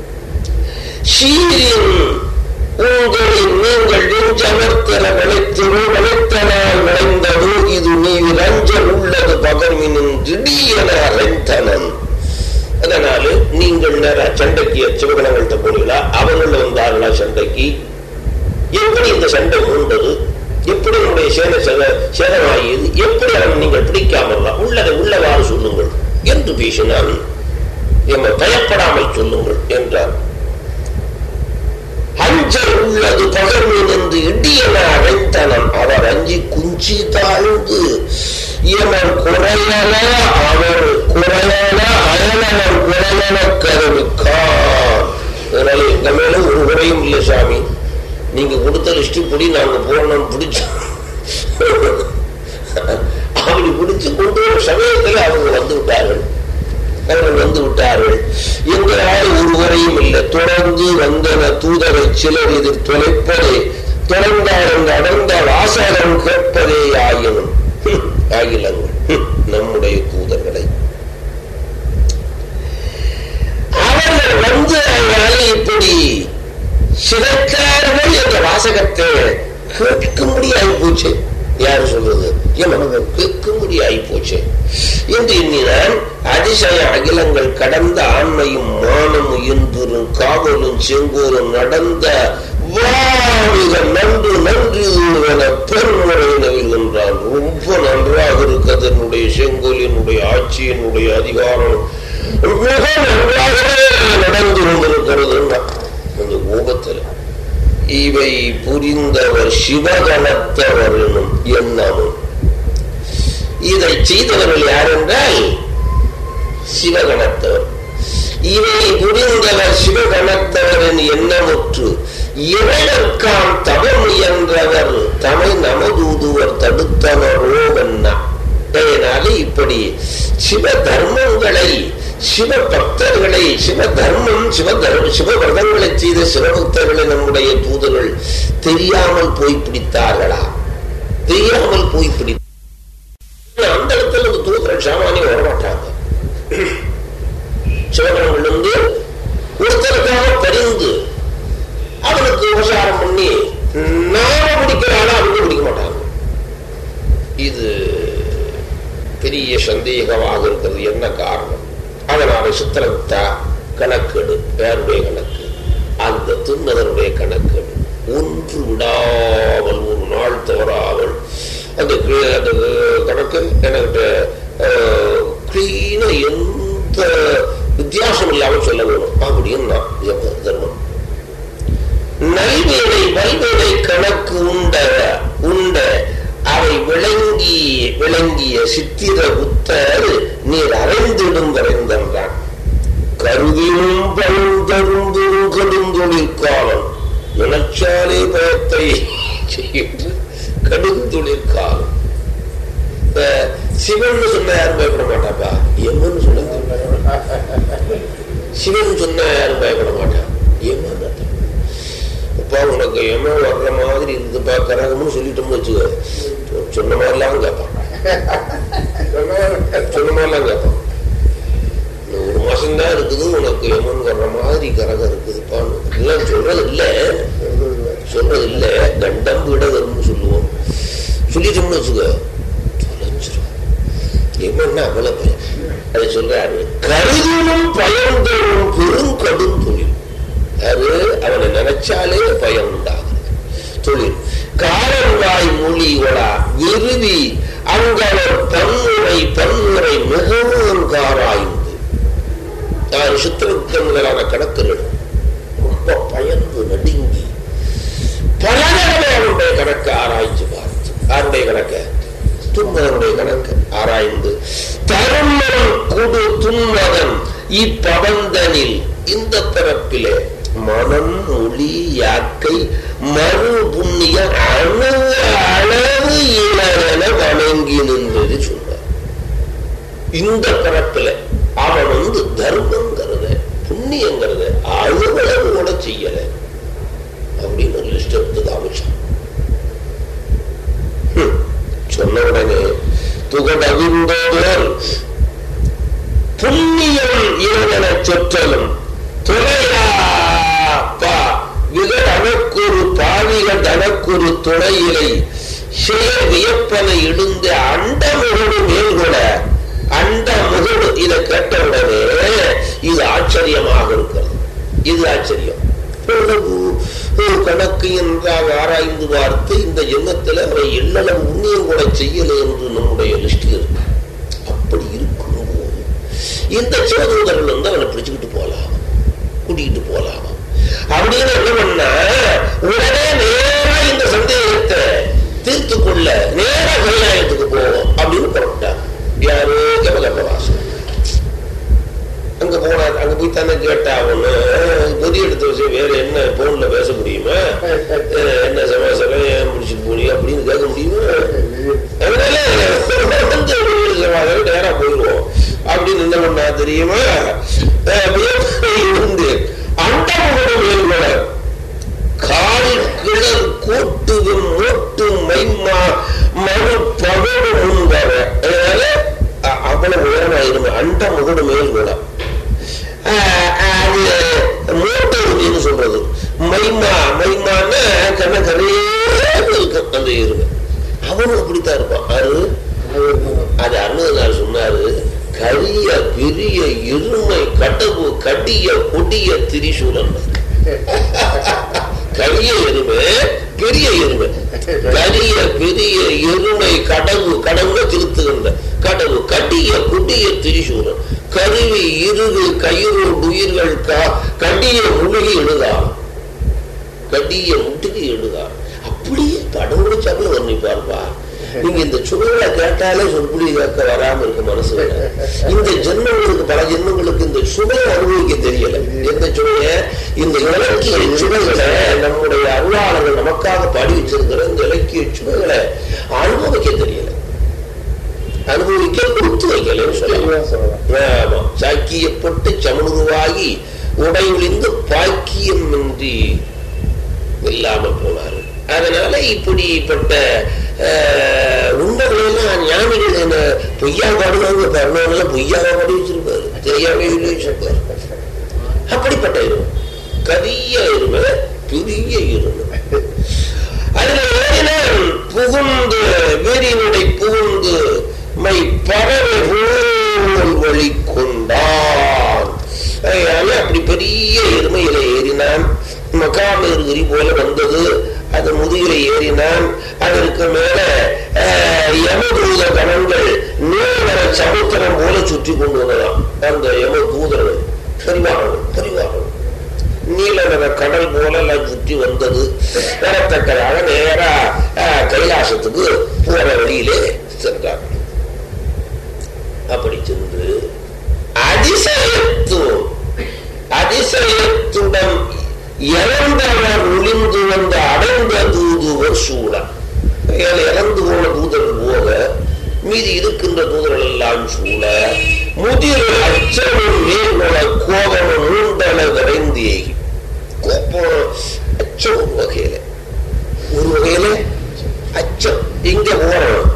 சீரின் உங்களின் நீங்கள் நெஞ்சமர்த்தன விளைத்திரு விளைத்தனால் விளைந்தது இது நீ ரஞ்சல் உள்ளது பகர்மினும் திடீரென அரைத்தனன் அதனால நீங்கள் நேர சண்டைக்கு சிவகணங்கள்கிட்ட போனீங்களா அவர்கள் வந்தார்களா சண்டைக்கு எப்படி இந்த சண்டை மூண்டது எப்படி உங்களுடைய சேன சேதமாகியது எப்படி அவன் நீங்கள் பிடிக்காமல் உள்ளதை உள்ளவாறு சொல்லுங்கள் என்று பேசினான் எம்மை பயப்படாமல் சொல்லுங்கள் என்றார் அஞ்சல் உள்ளது பகர்மீன் என்று இடியன அழைத்தனன் அவர் அஞ்சி குஞ்சி தாழ்ந்து இவன் குறையல அவர் குறையல அயனவன் குறையல கருவிக்கான் அதனால எங்க மேல ஒரு குறையும் இல்லை சாமி நீங்க கொடுத்த லிஸ்ட் படி நாங்க போனோம் பிடிச்சோம் அப்படி பிடிச்சு கொண்டு வரும் சமயத்தில் அவங்க வந்து விட்டார்கள் அவர்கள் வந்து விட்டார்கள் எங்களால் ஒருவரையும் இல்லை தொடர்ந்து வந்தன தூதரை சிலர் எதிர் தொலைப்பதே தொடர்ந்தால் அடர்ந்த வாசகம் கேட்பதே ஆயினும் ஆகிலங்கள் நம்முடைய தூதர்களை அவர்கள் வந்து அவர்களை இப்படி சிதைத்தார்கள் என்ற வாசகத்தை கேட்கும்படி ஆகிப்போச்சு யார் சொல்றது எமனவன் கேட்கும்படி ஆகிப்போச்சு என்று எண்ணினான் அதிசய அகிலங்கள் கடந்த ஆண்மையும் மானமும் இன்புறும் காவலும் செங்கோலும் நடந்த வாழிக நன்று நன்று என பெருமுறை நவில்கின்றான் ரொம்ப நன்றாக இருக்கிறது என்னுடைய செங்கோலினுடைய ஆட்சியினுடைய அதிகாரம் மிக நன்றாகவே நடந்து கொண்டிருக்கிறது அந்த கோபத்தில் இவை புரிந்தவர் சிவகணத்தவர் எனும் எண்ணமும் இதை செய்தவர்கள் யார் என்றால் சிவகணத்தவர் இவை புரிந்தவர் சிவகணத்தவரின் எண்ணமுற்று இவனுக்காம் தவம் முயன்றவர் தமை நமதூதுவர் தடுத்தவரோ வண்ணா அதனால இப்படி சிவ தர்மங்களை சிவ பக்தர்களை சிவ தர்மம் சிவ தர்ம சிவ விரதங்களை செய்த சிவபக்தர்களை நம்முடைய தூதர்கள் தெரியாமல் போய் பிடித்தார்களா தெரியாமல் போய் பிடி அந்த இடத்துல அந்த தூதர்கள் சாமானியம் வரமாட்டாங்க சிவகணங்களிலிருந்து ஒருத்தருக்காக பரிந்து அவனுக்கு உபசாரம் பண்ணி நாம பிடிக்கிறானா அவங்க பிடிக்க மாட்டாங்க இது பெரிய சந்தேகமாக இருக்கிறது என்ன காரணம் அதனால சித்திரத்தா கணக்கெடு யாருடைய கணக்கு அந்த துன்னதனுடைய கணக்கெடு ஒன்று விடாமல் ஒரு நாள் தவறாமல் அந்த அந்த கணக்கு என்கிட்ட கிளீனா எந்த வித்தியாசம் இல்லாமல் சொல்ல வேணும் அப்படின்னு நான் தர்மம் நல்வேலை வல்வேலை கணக்கு உண்ட உண்ட அவை விளங்கி விளங்கிய சித்திர புத்தர் நீர் அறைந்திடும் வரைந்தன்றான் கருதினும் பழுந்தருந்தும் கடுந்தொழில் காலம் நினைச்சாலே பயத்தை செய்கின்ற கடுந்தொழில் காலம் சிவன் சொன்ன யாரும் பயப்பட மாட்டாப்பா எம்மன் சொன்ன சிவன் சொன்ன யாரும் பயப்பட மாட்டான் எம்மன் அப்பா உனக்கு எம வர்ற மாதிரி இருக்குப்பா கரகம்னு சொல்லிட்டோம்னு வச்சுக்கோ சொன்ன மாதிரிலாம் கேட்பான் சொன்ன மாதிரிலாம் கேட்பான் ஒரு மாசம்தான் இருக்குது உனக்கு எமன் வர்ற மாதிரி கரகம் இருக்குதுப்பான்னு எல்லாம் சொல்றது இல்லை சொல்றது இல்லை கண்டம் விடவர்னு சொல்லுவோம் சொல்லிட்டோம்னு வச்சுக்கோ தொலைச்சிரும் எமன்னா அவ்வளவு பயம் அதை சொல்றாரு கருதினும் பயன் தரும் பெரும் கடும் தொழில் அது அவனை நினைச்சாலே பயம் உண்டாகிறது தொழில் காரன்வாய் மொழி ஒளா விருதி அங்கவர் பன்முறை பன்முறை மிகவும் காராய்ந்து யார் சித்திரத்தன் முதலான கணக்குகள் ரொம்ப பயந்து நடுங்கி பல தடவை அவனுடைய கணக்கு ஆராய்ச்சி பார்த்து யாருடைய கணக்க துன்மகனுடைய கணக்கு ஆராய்ந்து தருமன் குடு துன்மகன் இப்பவந்தனில் இந்த பிறப்பிலே மனம் ஒளி யாக்கை மறு புண்ணிய அணு அளவு இளவென வணங்கி நின்றது சொன்னார் இந்த பிறப்பில் அவன் வந்து தர்மங்கிறத புண்ணியங்கிறத அழுவளவு கூட செய்யல அப்படின்னு ஒரு லிஸ்ட் எடுத்து காமிச்சான் சொன்ன உடனே துகடவிந்தோர் புண்ணியம் இவன சொற்றலும் துணையாப்பா விகடனக்குரு பாவிக தனக்குரு துணையிலை செயல் வியப்பனை இடுந்த அண்ட முகடு மேல்கொட அண்ட முகடு இதை கேட்டவுடனே இது ஆச்சரியமாக இருக்கிறது இது ஆச்சரியம் கணக்கு என்றால் ஆராய்ந்து பார்த்து இந்த ஜென்மத்தில் அவரை எண்ணளவு உண்ணியம் கூட செய்யலை என்று நம்முடைய லிஸ்ட் இருக்கு அப்படி இருக்கும்போது இந்த சிவதூதர்கள் வந்து அவனை பிடிச்சுக்கிட்டு போலாம் கூட்டிகிட்டு போலாம் அப்படின்னு என்ன பண்ணா உடனே நேரா இந்த சந்தேகத்தை தீர்த்து கொள்ள நேரா கைலாயத்துக்கு போவோம் அப்படின்னு புறப்பட்டார் யாரு கமகர்ணவாசன் அங்க போனா அங்க போய் தானே கேட்டா அவனு பொதி எடுத்த விஷயம் வேற என்ன போன்ல பேச முடியுமா என்ன சமாசாரம் ஏன் முடிச்சுட்டு போனீங்க அப்படின்னு கேட்க முடியுமா அதனால சமாதானம் நேரா போயிடுவோம் அப்படின்னு என்ன பண்ணா தெரியுமா இருந்து அந்த மேல்கொட கால் கிளர் கோட்டுவும் மூட்டும் மைமா மறு பகடு முன்வர அதனால அவ்வளவு உயரமாயிருமே அண்ட முகடு மேல்கொட அது மூட்டை சொல்றது மைமா மைமான கண்ண கரையே எருமை அவனும் அப்படித்தான் இருப்பான் அது அது அருணகிரிநாதர் சொன்னாரு கரிய பெரிய எருமை கடவு கடிய கொடிய திரிசூலன் கரிய எருமை பெரிய எருமை கரிய பெரிய எருமை கடவு கடவுள திருத்துகின்ற கடவு கடிய கொடிய திரிசூலன் கருவி இருகு கயிறு உயிர்கள் கடிய முழுகி எழுதாம் கடிய முட்டுகி எழுதாம் அப்படியே படம் முடிச்சாப்புல வர்ணிப்பார்ப்பா நீங்க இந்த சுவைகளை கேட்டாலே சொற்புளி கேட்க வராம இருக்கு மனசுல இந்த ஜென்மங்களுக்கு பல ஜென்மங்களுக்கு இந்த சுவையை அனுபவிக்க தெரியல எந்த சுவைய இந்த இலக்கிய சுவைகளை நம்முடைய அருளாளர்கள் நமக்காக பாடி வச்சிருக்கிற இந்த இலக்கிய சுவைகளை அனுபவிக்க தெரியல அனுபவிக்க கொடுத்து வைக்கலன்னு சொல்லலாம் ஆமா சாக்கியப்பட்டு சமனுருவாகி உடையொழிந்து பாக்கியமின்றி இல்லாமல் போனார்கள் அதனால இப்படிப்பட்ட உண்மைகளெல்லாம் ஞானிகள் என்ன பொய்யா பாடுவாங்க பரணவெல்லாம் பொய்யாவா பாடி வச்சிருப்பாரு தெரியாம எழுதி வச்சிருப்பாரு அப்படிப்பட்ட இருமை கரிய இருமை பெரிய இருமை அதுல ஏறினான் புகுந்து வீரினுடை புகுந்து மை பறவை போல் வழி கொண்டான் அப்படி பெரிய எருமையில ஏறினான் மகாமேருகிரி போல வந்தது அது முதுகில ஏறினான் அதற்கு மேல யமதூத கணங்கள் நீலவர சமுத்திரம் போல சுற்றி கொண்டு வந்ததாம் அந்த யம தூதர்கள் பரிவாகனம் பரிவாகனம் நீலவர கடல் போல எல்லாம் சுற்றி வந்தது வரத்தக்கதாக நேரா கைலாசத்துக்கு போற வழியிலே சென்றார் அப்படி சென்று அதிசயத்து அதிசயத்துடன் இறந்தவர் ஒளிந்து வந்த அடைந்த தூதுவர் சூழல் இறந்து போன தூதர்கள் போக மீதி இருக்கின்ற தூதர்கள் எல்லாம் சூழ முதிர் அச்சமும் மேல்மல கோபமும் மூண்டன விரைந்தே கோபம் அச்சம் ஒரு வகையில ஒரு வகையில அச்சம் இங்க போறோம்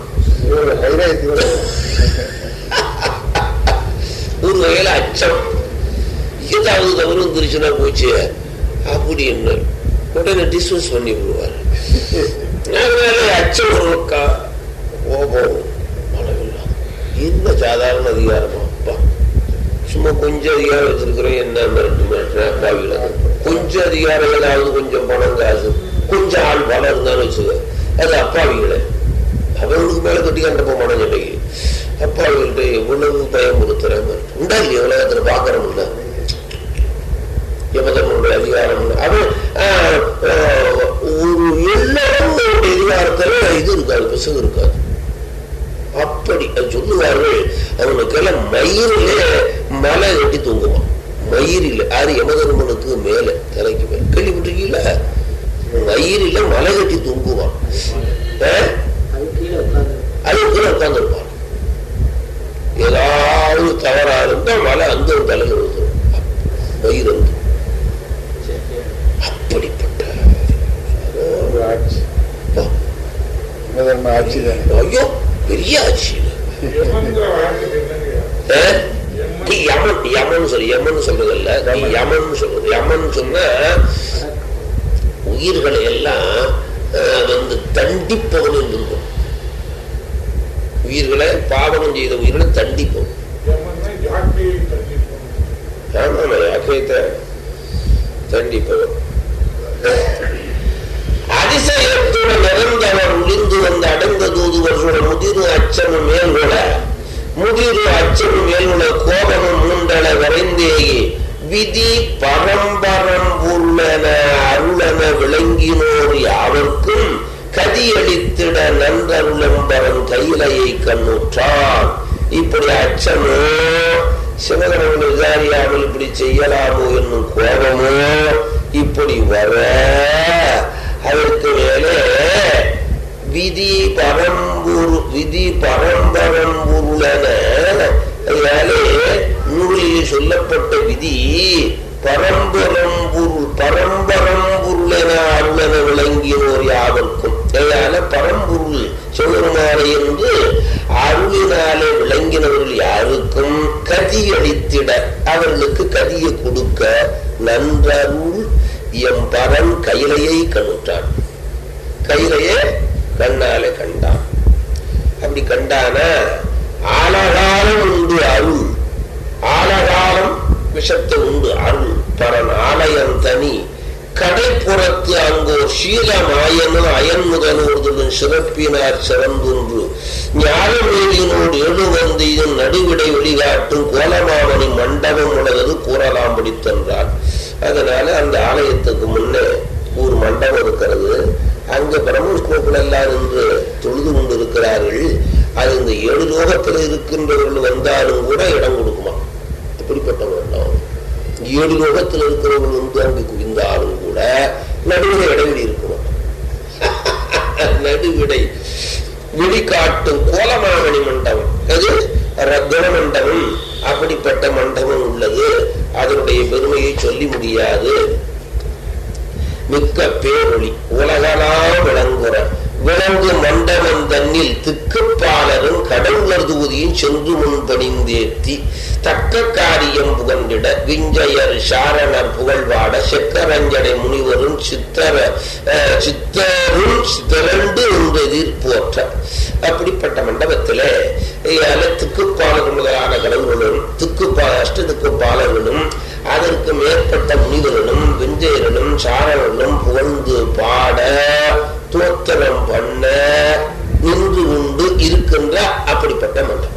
ஒரு வகையில அச்சம் ஏதாவது தவறு வந்துருச்சுன்னா போச்சு அப்படின்னு உடனே டிஸ்மிஸ் பண்ணி விடுவார் அதனால அச்சம் ஒரு பக்கம் கோபம் அளவில்லாம் என்ன சாதாரண அதிகாரமா அப்பா சும்மா கொஞ்சம் அதிகாரம் வச்சிருக்கிறோம் என்ன மிரட்டு கொஞ்சம் அதிகாரம் ஏதாவது கொஞ்சம் பணம் காசு கொஞ்சம் ஆள் பணம் இருந்தாலும் வச்சுக்க அது அப்பாவிகளை அவங்களுக்கு மேல கட்டி கண்டப்போ மனம் சொல்லிக்கு அப்பாவிகள்கிட்ட எவ்வளவு பயமுறுத்துறாங்க உண்டா இல்லையா உலகத்துல பாக்குறோம்ல யமதனுடைய அதிகாரம் அவன் ஒரு எல்லாரும் அதிகாரத்துல இது இருக்காது பிசகு இருக்காது அப்படி சொல்லுவார்கள் அவனுக்கெல்லாம் மயிரிலே மலை கட்டி தூங்குவான் மயிரில் யாரு யமதர்மனுக்கு மேல தலைக்கு மேல கேள்விப்பட்டிருக்கீங்கள மயிரில மலை கட்டி தூங்குவான் அதுக்குள்ள உட்கார்ந்துருப்பான் ஏதாவது தவறா இருந்தா மலை அந்த தலையில் விழுந்துடும் மயிர் வந்து அப்படிப்பட்ட ஐயோ பெரிய ஆட்சி யமன் யமன் சொல்லு யமன் சொல்றது இல்ல நீ யமன் சொல்றது யமன் சொன்ன உயிர்களை எல்லாம் வந்து தண்டிப்பவன் இருக்கும் உயிர்களை பாவனம் செய்த உயிர்களை தண்டிப்போம் ஆமா யாக்கையத்தை தண்டிப்பவன் அதிசயத்துடன் நிறந்தவர் ஒளிந்து வந்து அடைந்த தூதுவர் முதிரு அச்சமும் மேல்கொள முதிரு அச்சமும் மேல்கொள கோபமும் மூண்டன விரைந்தேயே விதி பரம்பரம் உள்ளன அருளன விளங்கினோர் யாவர்க்கும் கதியளித்திட நன்றருளம்பரன் கையிலையை கண்ணுற்றான் இப்படி அச்சமோ சிவகரன் விசாரியாமல் இப்படி செய்யலாமோ என்னும் கோபமோ இப்படி வர அதற்கு மேலே விதி பரம்பூர் விதி பரம்பரம்பூர்லன அதனாலே நூலில் சொல்லப்பட்ட விதி பரம்பரம்பொருள் பரம்பரம்பொருளென அருளென விளங்கினோர் யாவர்க்கும் அதனால பரம்பொருள் சிவபெருமானை என்று அருளினாலே விளங்கினவர்கள் யாருக்கும் கதியளித்திட அவர்களுக்கு கதியை கொடுக்க நன்றருள் எம் பரன் கையிலையை கண்ணுற்றான் கையிலையே கண் கண்டானா ஆலகாலம் உண்டு அருள் ஆலகாலம் விஷத்தை உண்டு அருள் பரன் ஆலயம் தனி கடைப்புறத்து அங்கோர் சீலமாயனும் அயன்முதனோர்தலும் சிறப்பினார் சிறந்தொன்று ஞானமேலினோடு எழுவந்தையும் நடுவிடை வெளிகாட்டும் கோலமாமணி மண்டபம் உலகது கூறலாம் பிடித்தென்றார் அதனால அந்த ஆலயத்துக்கு முன்னே ஒரு மண்டபம் இருக்கிறது அங்க பிரம்மஸ்கோப்பில் எல்லாம் நின்று தொழுது கொண்டு இருக்கிறார்கள் அது இந்த ஏழு லோகத்தில் இருக்கின்றவர்கள் வந்தாலும் கூட இடம் கொடுக்குமா இப்படிப்பட்ட மண்டபம் ஏழு லோகத்தில் இருக்கிறவர்கள் வந்து அங்கு குவிந்தாலும் கூட நடுவில் இடைவெளி இருக்குமா நடுவிடை வெளிக்காட்டும் கோலமாமணி மண்டபம் அது ரத்ன மண்டபம் அப்படிப்பட்ட மண்டபம் உள்ளது அதனுடைய பெருமையை சொல்லி முடியாது மிக்க பேரொளி உலகலாம் விளங்குற விளங்கு மண்டபம் தன்னில் திக்குப்பாலரும் கடவுளர் தூதியும் சென்று முன் பணிந்தேத்தி தக்க காரியம் புகண்டிட விஞ்சயர் சாரணர் புகழ்வாட செக்கரஞ்சடை முனிவரும் சித்தர சித்தரும் திரண்டு என்று எதிர்போற்ற அப்படிப்பட்ட மண்டபத்தில் திக்குப்பாலர் முதலான கடவுள்களும் திக்குப்பா அஷ்ட திக்குப்பாலர்களும் அதற்கு மேற்பட்ட முனிவர்களும் விஞ்சயர்களும் சாரணர்களும் புகழ்ந்து பாட தோத்திரம் பண்ண நின்று கொண்டு இருக்கின்ற அப்படிப்பட்ட மண்டபம்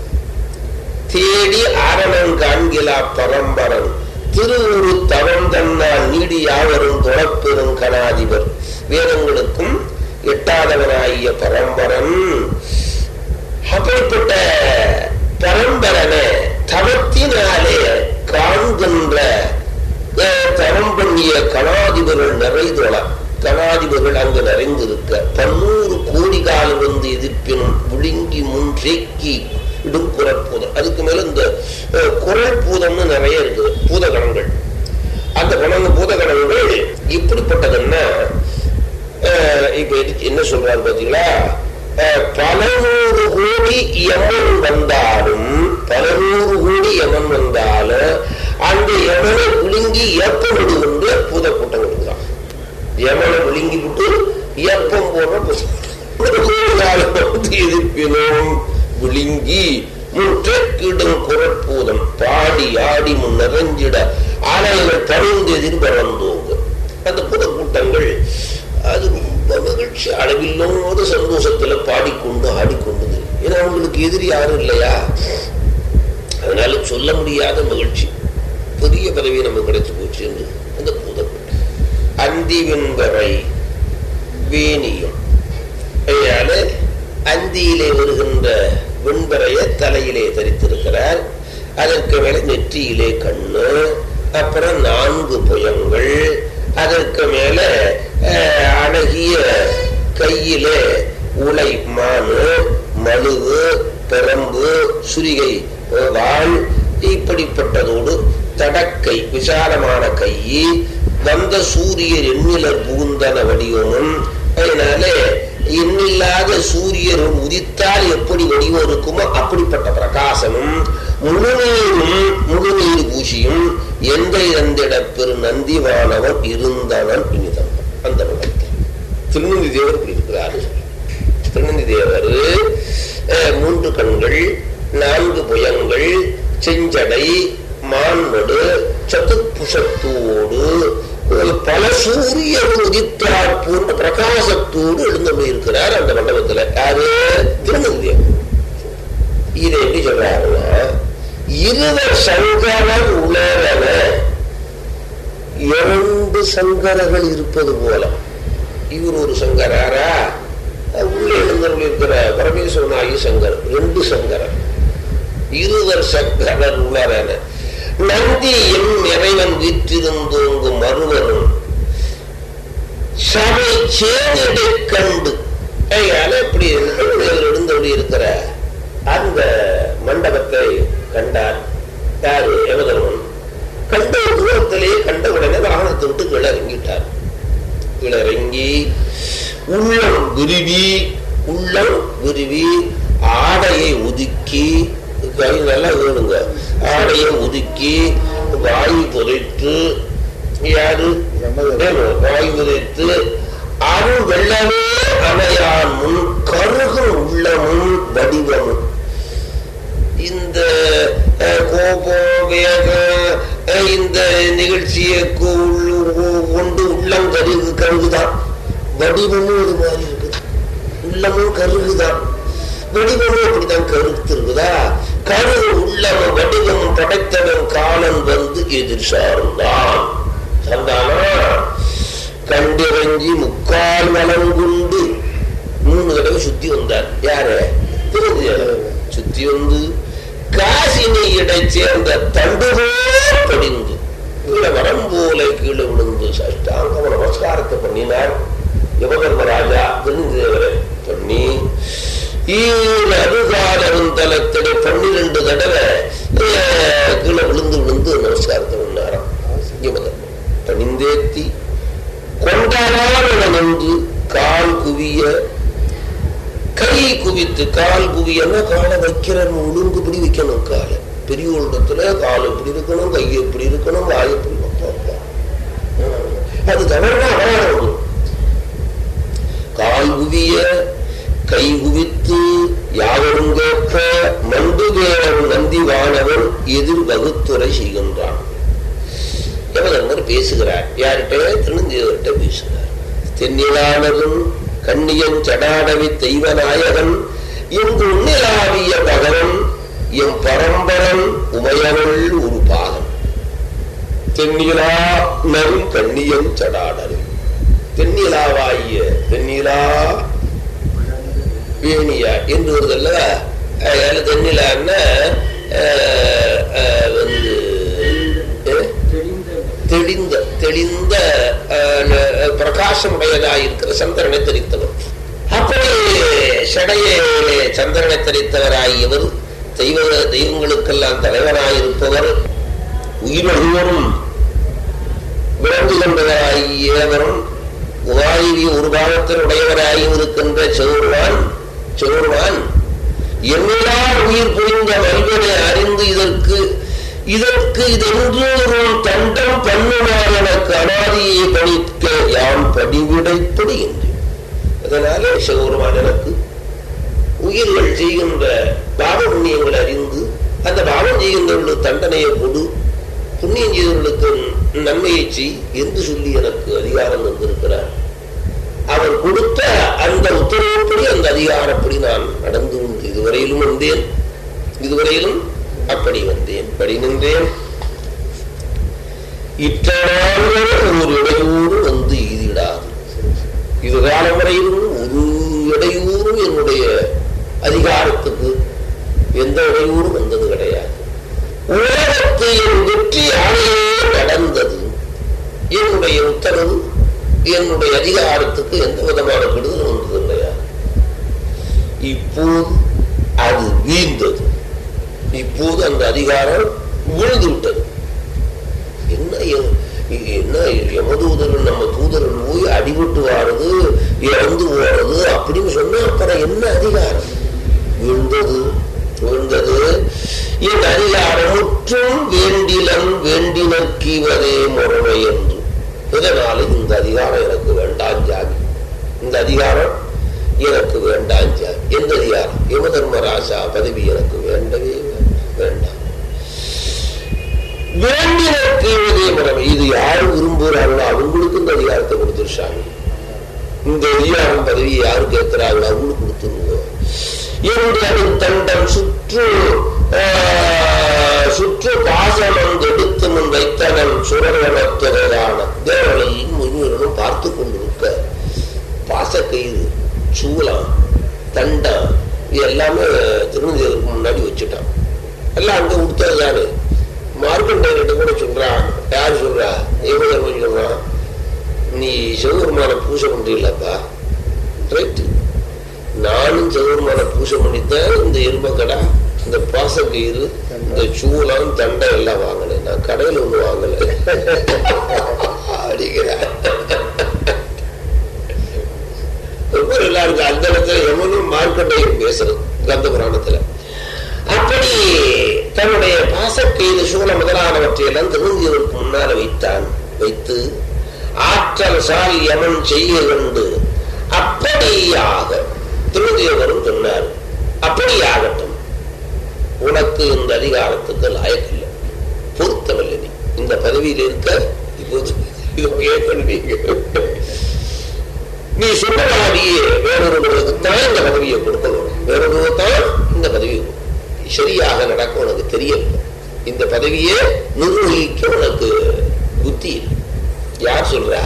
தேடி ஆரணம் காண்கிலா பரம்பரன் திருவுரு தவம் தன்னால் நீடி யாவரும் தொழப்பெறும் கணாதிபர் வேதங்களுக்கும் எட்டாதவனாகிய பரம்பரன் அப்படிப்பட்ட பரம்பரனை தவத்தினாலே காண்கின்ற தரம் பண்ணிய கணாதிபர்கள் நிறைதொழ கணாதிபர்கள் அங்கு நிறைந்திருக்க பன்னூறு கோடி காலம் வந்து எதிர்ப்பினும் விழுங்கி முன் ரேக்கி இடும் குரற்பூதம் அதுக்கு மேல இந்த குரல் பூதம்னு நிறைய இருக்குது பூதகணங்கள் அந்த கணங்க பூதகணங்கள் இப்படிப்பட்டதுன்னா இப்ப என்ன சொல்றாரு பாத்தீங்களா பல நூறு கோடி யமன் வந்தாலும் பல நூறு கோடி யமன் வந்தாலும் அந்த யமனை விழுங்கி ஏப்பம் என்று பூத கூட்டம் இருக்குதான் யமனை விழுங்கி விட்டு ஏப்பம் போடுற எதிர்ப்பினோம் விழுங்கி முற்றிடும் குரற்பூதம் பாடி ஆடி முன் நிறைஞ்சிட ஆலயங்கள் பணிந்து எதிர்பறந்தோங்க அந்த புத கூட்டங்கள் அது ரொம்ப மகிழ்ச்சி அளவில்லாத சந்தோஷத்துல பாடிக்கொண்டு ஆடிக்கொண்டு ஏன்னா அவங்களுக்கு எதிரி யாரும் இல்லையா அதனால சொல்ல முடியாத மகிழ்ச்சி பெரிய பதவி நமக்கு கிடைச்சு போச்சு என்று அந்த பூதம் அந்தி வெண்பறை வேணியும் அதனால அந்தியிலே வருகின்ற வெண்பறைய தலையிலே தரித்திருக்கிறார் அதற்கு மேல நெற்றியிலே கண்ணு அப்புறம் நான்கு புயங்கள் அதற்கு மேல அழகிய கையிலே உலை மானு மழுவு பெரம்பு சுரிகை வாழ் இப்படிப்பட்டதோடு தடக்கை விசாலமான கை வந்த சூரியர் எண்ணிலர் புகுந்தன வடிவமும் அதனாலே எண்ணில்லாத சூரியர் உதித்தால் எப்படி வடிவம் இருக்குமோ அப்படிப்பட்ட பிரகாசமும் முழுநீரும் முழுநீர் பூசியும் எந்த இறந்திட பெரு நந்திவானவன் இருந்தவன் இனிதம் அந்த திருநந்தி தேவர் இப்படி இருக்கிறாரு திருநந்தி தேவர் மூன்று கண்கள் நான்கு புயங்கள் செஞ்சடை மான்மடு சதுர்புஷத்தோடு பல சூரியன் உதித்தார் போன்ற பிரகாசத்தோடு எழுந்தபடி இருக்கிறார் அந்த மண்டபத்துல யாரு திருநந்தி இதை எப்படி சொல்றாருன்னா இருவர் சங்கரர் உணரன இரண்டு சங்கரர்கள் இருப்பது போல இவர் ஒரு சங்கராரா உள்ளே எழுந்தவர்கள் இருக்கிற பரமேஸ்வரன் ஆகி சங்கர் ரெண்டு சங்கரர் இருவர் சங்கரர் உணரன நந்தி எம் இறைவன் வீற்றிருந்தோங்கு மறுவரும் சபை சேனிடை கண்டு ஐயால இப்படி எழுந்தபடி இருக்கிற அந்த மண்டபத்தை கண்டார் யாரு யமதர்மன் கண்ட தூரத்திலே கண்ட உடனே வாகனத்தை விட்டு கீழே இறங்கிட்டார் கீழே இறங்கி உள்ளம் விருவி உள்ளம் விருவி ஆடையை ஒதுக்கி கை நல்லா வேணுங்க ஆடையை ஒதுக்கி வாயு புதைத்து யாரு வாயு புதைத்து அருள் வெள்ளமே அணையான் முன் கரு கருகும் உள்ளமும் வடிவமும் இந்த அஹ், கோபம் வேகம் அஹ், இந்த நிகழ்ச்சியை கொ- கொண்டு உள்ளம் கருகு கருகுதான் வடிவமும் இது மாதிரி இருக்குது உள்ளமும் கருகுதான் வடிவமும் அப்படிதான் கருத்து இருக்குதா கருகு உள்ளமும் வடிவமும் படைத்தவன் காலன் வந்து எதிர் சார்ந்தான் சார்ந்தானா கண்டிறங்கி முக்கால் வளங்குண்டு மூணு தடவை சுத்தி வந்தார் யாரு திருமதி சுத்தி வந்து காசினி இடை சேர்ந்த தண்டுகோல் படிந்து கீழே வரம் போல கீழே விழுந்து சஷ்டாங்க நமஸ்காரத்தை பண்ணினார் யுவதர்மராஜா திருந்தேவரை பண்ணி ஈர அதுகாலரும் தலத்திலே பன்னிரண்டு தடவை அஹ், கீழே விழுந்து விழுந்து நமஸ்காரத்தை பண்ணாராம் யுவதர்மன் பணிந்தேத்தி கொண்டாடாமல் நின்று கால் குவிய கை குவித்து கால் குவியன்னா காலை வைக்கிற ஒழுங்குபடி வைக்கணும் காலை பெரியோரிடத்துல கால் எப்படி இருக்கணும் கை எப்படி இருக்கணும் வாய் எப்படி இருக்கணும். அது தவறுனா அபராதம் வரும். கால் குவிய கை குவித்து யாவரும் கேட்க மண்டுகேரன் நந்தி வானவன் எதிர் வகுத்துரை செய்கின்றான் யமதர்மர் பேசுகிறார் யார்கிட்ட திருநந்தியவர்கிட்ட பேசுகிறார் தென்னிலானதும் கண்ணியன் சடாடவி தெய்வநாயகன் எங்கு உன்னிலாவிய பகவன் எம் பரம்பரன் உமையவள் ஒரு பாகம் தென்னிலா நரும் கண்ணியன் சடாடவி தென்னிலாவாகிய தென்னிலா வேணியா என்று வருதல்ல அதனால தென்னிலான்னா அஹ், அஹ், வந்து அஹ், தெளிந்த தெளிந்த அஹ், ந- பிரகாசமுடையதாய் இருக்கிற சந்திரனை தெரித்தவர் அப்படி சடையிலே சந்திரனை தெரித்தவராகியவர் தெய்வ தெய்வங்களுக்கெல்லாம் தலைவராயிருப்பவர் உயிரோடும் விளங்குகின்றவராகியவரும் உபாயுடைய ஒரு பாகத்தில் உடையவராயும் இருக்கின்ற செவுருவான் செவுருவான் என்னால் உயிர் புரிந்த மனிதனை அறிந்து இதற்கு இதற்கு இதென்று ஒரு தண்டம் பண்ணுவார் எனக்கு அனாதியை பணிக்க யாம் படிவிடைப்படுகின்றேன் அதனால சிவபெருமான் எனக்கு உயிர்கள் செய்கின்ற பாவ புண்ணியங்களை அறிந்து அந்த பாவம் செய்கின்றவர்களுக்கு தண்டனையை கொடு புண்ணியம் செய்தவர்களுக்கு நன்மையை செய் என்று சொல்லி எனக்கு அதிகாரம் தந்திருக்கிறார் அவர் கொடுத்த அந்த உத்தரவுப்படி அந்த அதிகாரப்படி நான் நடந்து உண்டு இதுவரையிலும் வந்தேன் இதுவரையிலும் அப்படி வந்தேன் படி நின்றேன் இத்தனாலும் ஒரு இடையூறு வந்து ஈதிடாது இது காலம் வரையிலும் ஒரு இடையூறும் என்னுடைய அதிகாரத்துக்கு எந்த இடையூறும் வந்தது கிடையாது உலகத்து என் வெற்றி ஆணையே நடந்தது என்னுடைய உத்தரவு என்னுடைய அதிகாரத்துக்கு எந்த விதமான கெடுதல் வந்தது கிடையாது இப்போது அது வீழ்ந்தது இப்போது அந்த அதிகாரம் விழுந்து விட்டது என்ன எ- என்ன யமதூதர்கள் நம்ம தூதர்கள் போய் அடிபட்டு வாடுது இறந்து போறது அப்படின்னு சொன்னா அப்புறம் என்ன அதிகாரம் விழுந்தது விழுந்தது என் அதிகாரம் முற்றும் வேண்டிலன் வேண்டினற்கிவதே முறைமை என்று இதனால இந்த அதிகாரம் எனக்கு வேண்டாம் ஜாதி இந்த அதிகாரம் எனக்கு வேண்டாம் ஜாதி எந்த அதிகாரம் யமதர்மராஜா பதவி எனக்கு வேண்டவே வேண்டாம் வேண்டினருக்கு இதே முறைமை இது யாரு விரும்புகிறாங்களோ அவங்களுக்கு இந்த அதிகாரத்தை கொடுத்துருச்சாங்க இந்த அதிகாரம் பதவியை யாரு கேட்கிறாங்களோ அவங்களுக்கு கொடுத்துருவோம் எங்களின் தண்டம் சுற்று ஆஹ், சுற்று பாசனம் எடுத்து முன் வைத்தனன் சுரவனத்துறையான தேவனையும் முனிவர்களும் பார்த்து கொண்டிருக்க பாசக்கயிறு சூலம் தண்டம் இது எல்லாமே திருநெல்வேலிக்கு முன்னாடி வச்சுட்டான் எல்லாம் அங்க கொடுத்தது தானே மார்க்கண்டேயர்கிட்ட கூட சொல்றான் யார் சொல்றா ஏகதர்மன் சொல்றான் நீ சிவபெருமான பூஜை பண்றீங்களப்பா ரைட்டு நானும் சிவபெருமான பூஜை பண்ணித்தான் இந்த எருமக்கடா இந்த பாசக்கயிறு இந்த சூளம் தண்டை எல்லாம் வாங்கினேன் நான் கடையில் ஒண்ணு வாங்கல அப்படிங்கிறார் ரொம்ப நல்லா இருக்கு அந்த இடத்துல எவனும் மார்க்கண்டையும் பேசுறது கந்த புராணத்துல அப்படி தன்னுடைய பாசக்கயிறு சூழ முதலானவற்றையெல்லாம் திருந்தியவருக்கு முன்னால வைத்தான் வைத்து ஆற்றல் சால் யமன் செய்ய கண்டு அப்படியாக திருந்தியவர் உனக்கு இந்த அதிகாரத்துக்கு லாயக்கில்லை பொருத்தமில்லை நீ இந்த பதவியில் இருக்க இப்போது இது கேட்கணும் நீங்க நீ சொன்னபடியே வேறொருவர்களுக்கு தான் இந்த பதவியை கொடுக்கணும் வேறொருவருக்கு தான் இந்த பதவியை கொடுக்கணும். சரியாக நடக்க உனக்கு தெரியல இந்த பதவியை நிர்வகிக்க உனக்கு புத்தி இல்லை யார் சொல்றா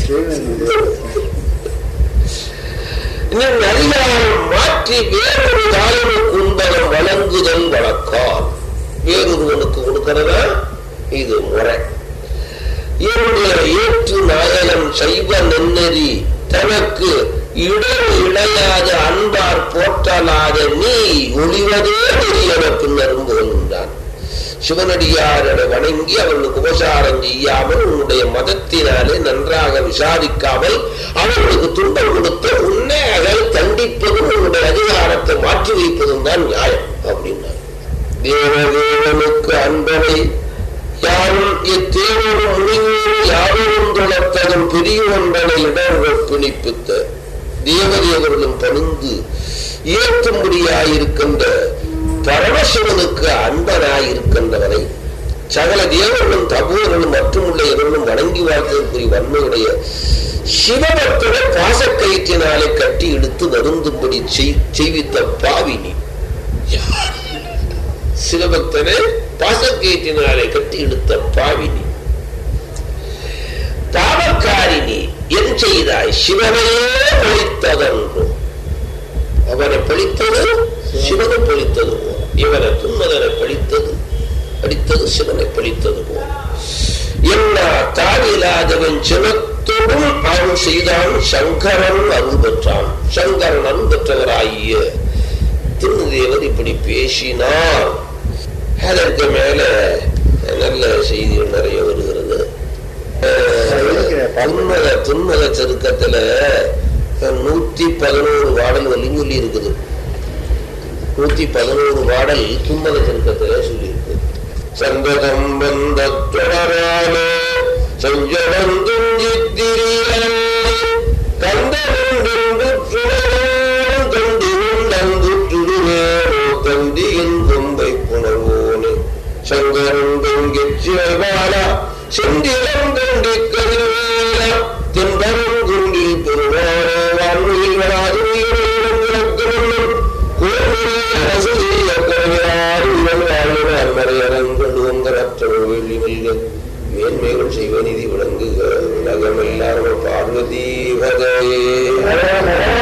இன்னும் அதிகாரம் மாற்றி வேறொரு தாயனுக்கு உண்பவன் வழங்குதல் வழக்கால் வேறொருவனுக்கு கொடுக்கிறதா இது முறை என்னுடைய ஏற்று நாயகன் சைவ நென்னறி தனக்கு இடர் இழையாத அன்பார் போற்றலாத நீ ஒளிவதே நெறியன பின்னரும் போகின்றான் சிவனடியாரை வணங்கி அவர்களுக்கு உபசாரம் செய்யாமல் உன்னுடைய மதத்தினாலே நன்றாக விசாரிக்காமல் அவர்களுக்கு துன்பம் கொடுத்து உன்னை அதை தண்டிப்பதும் உன்னுடைய அதிகாரத்தை மாற்றி வைப்பதும் தான் நியாயம் அப்படின்னார் தேவதேவனுக்கு அன்பனை யாரும் எத்தேவரும் முனிவோரும் யாரும் தொடர்த்ததும் பெரிய ஒன்றனை இடர்கள் பிணிப்பித்த தேவதேவர்களும் பணிந்து ஏற்றும்படியாயிருக்கின்ற பரமசிவனுக்கு அன்பனாயிருக்கின்றவனை சகல தேவர்களும் தபூர்களும் மற்றும் உள்ள இவர்களும் வணங்கி வாழ்த்ததற்குரிய வன்மையுடைய சிவபக்தனை பாசக்கயிற்றினாலே கட்டி இழுத்து வருந்தும்படி செய்- செய்வித்த பாவினி சிவபக்தனை பாசக்கயிற்றினாலே கட்டி இழுத்த பாவினி பாவக்காரினி என் செய்தாய் சிவனையே பழித்ததன்றோ அவனை பழித்தது சிவனை பழித்தது போல இவனை துன்மதனை பழித்தது அடித்தது சிவனை பழித்தது போல என்ன தாவிலாதவன் சிவத்தோடும் அவன் செய்தான் சங்கரன் அருள் பெற்றான் சங்கரன் அருள் பெற்றவராகிய திருநதேவர் இப்படி பேசினார் அதற்கு மேல நல்ல செய்திகள் நிறைய வருகிறது துன்மத துன்மத சருக்கத்துல நூத்தி பதினோரு பாடல் வரையும் சொல்லி இருக்குது நூத்தி பதினோரு பாடல் துன்மத சருக்கத்துல சொல்லி இருக்கு சந்ததம் வந்த தொடராலே செஞ்சடந்தும் சித்திரியாலே கந்தனும் கண்டு கொண்டங்குற்றுடுவேனோ கந்தியின் கொம்பை புணர்வோனே சங்கரன் பெண்கிச் சிவபாலா செந்திலம் கண்டு கதிர்வேலா தென்பரம் குண்டில் பெருமானே வாழ்வில் வராது உயிரிழம் விளக்கமுள்ளும் கோவிலே அரசியல் கருவியார் இவன் வாழ்வினார் மறையரங்கடுவங்கரற்றவர் வெள்ளி வெல்க மேன்மேலும் செய்வ நிதி விளங்குக உலகமெல்லாம் பார்வதி வகையே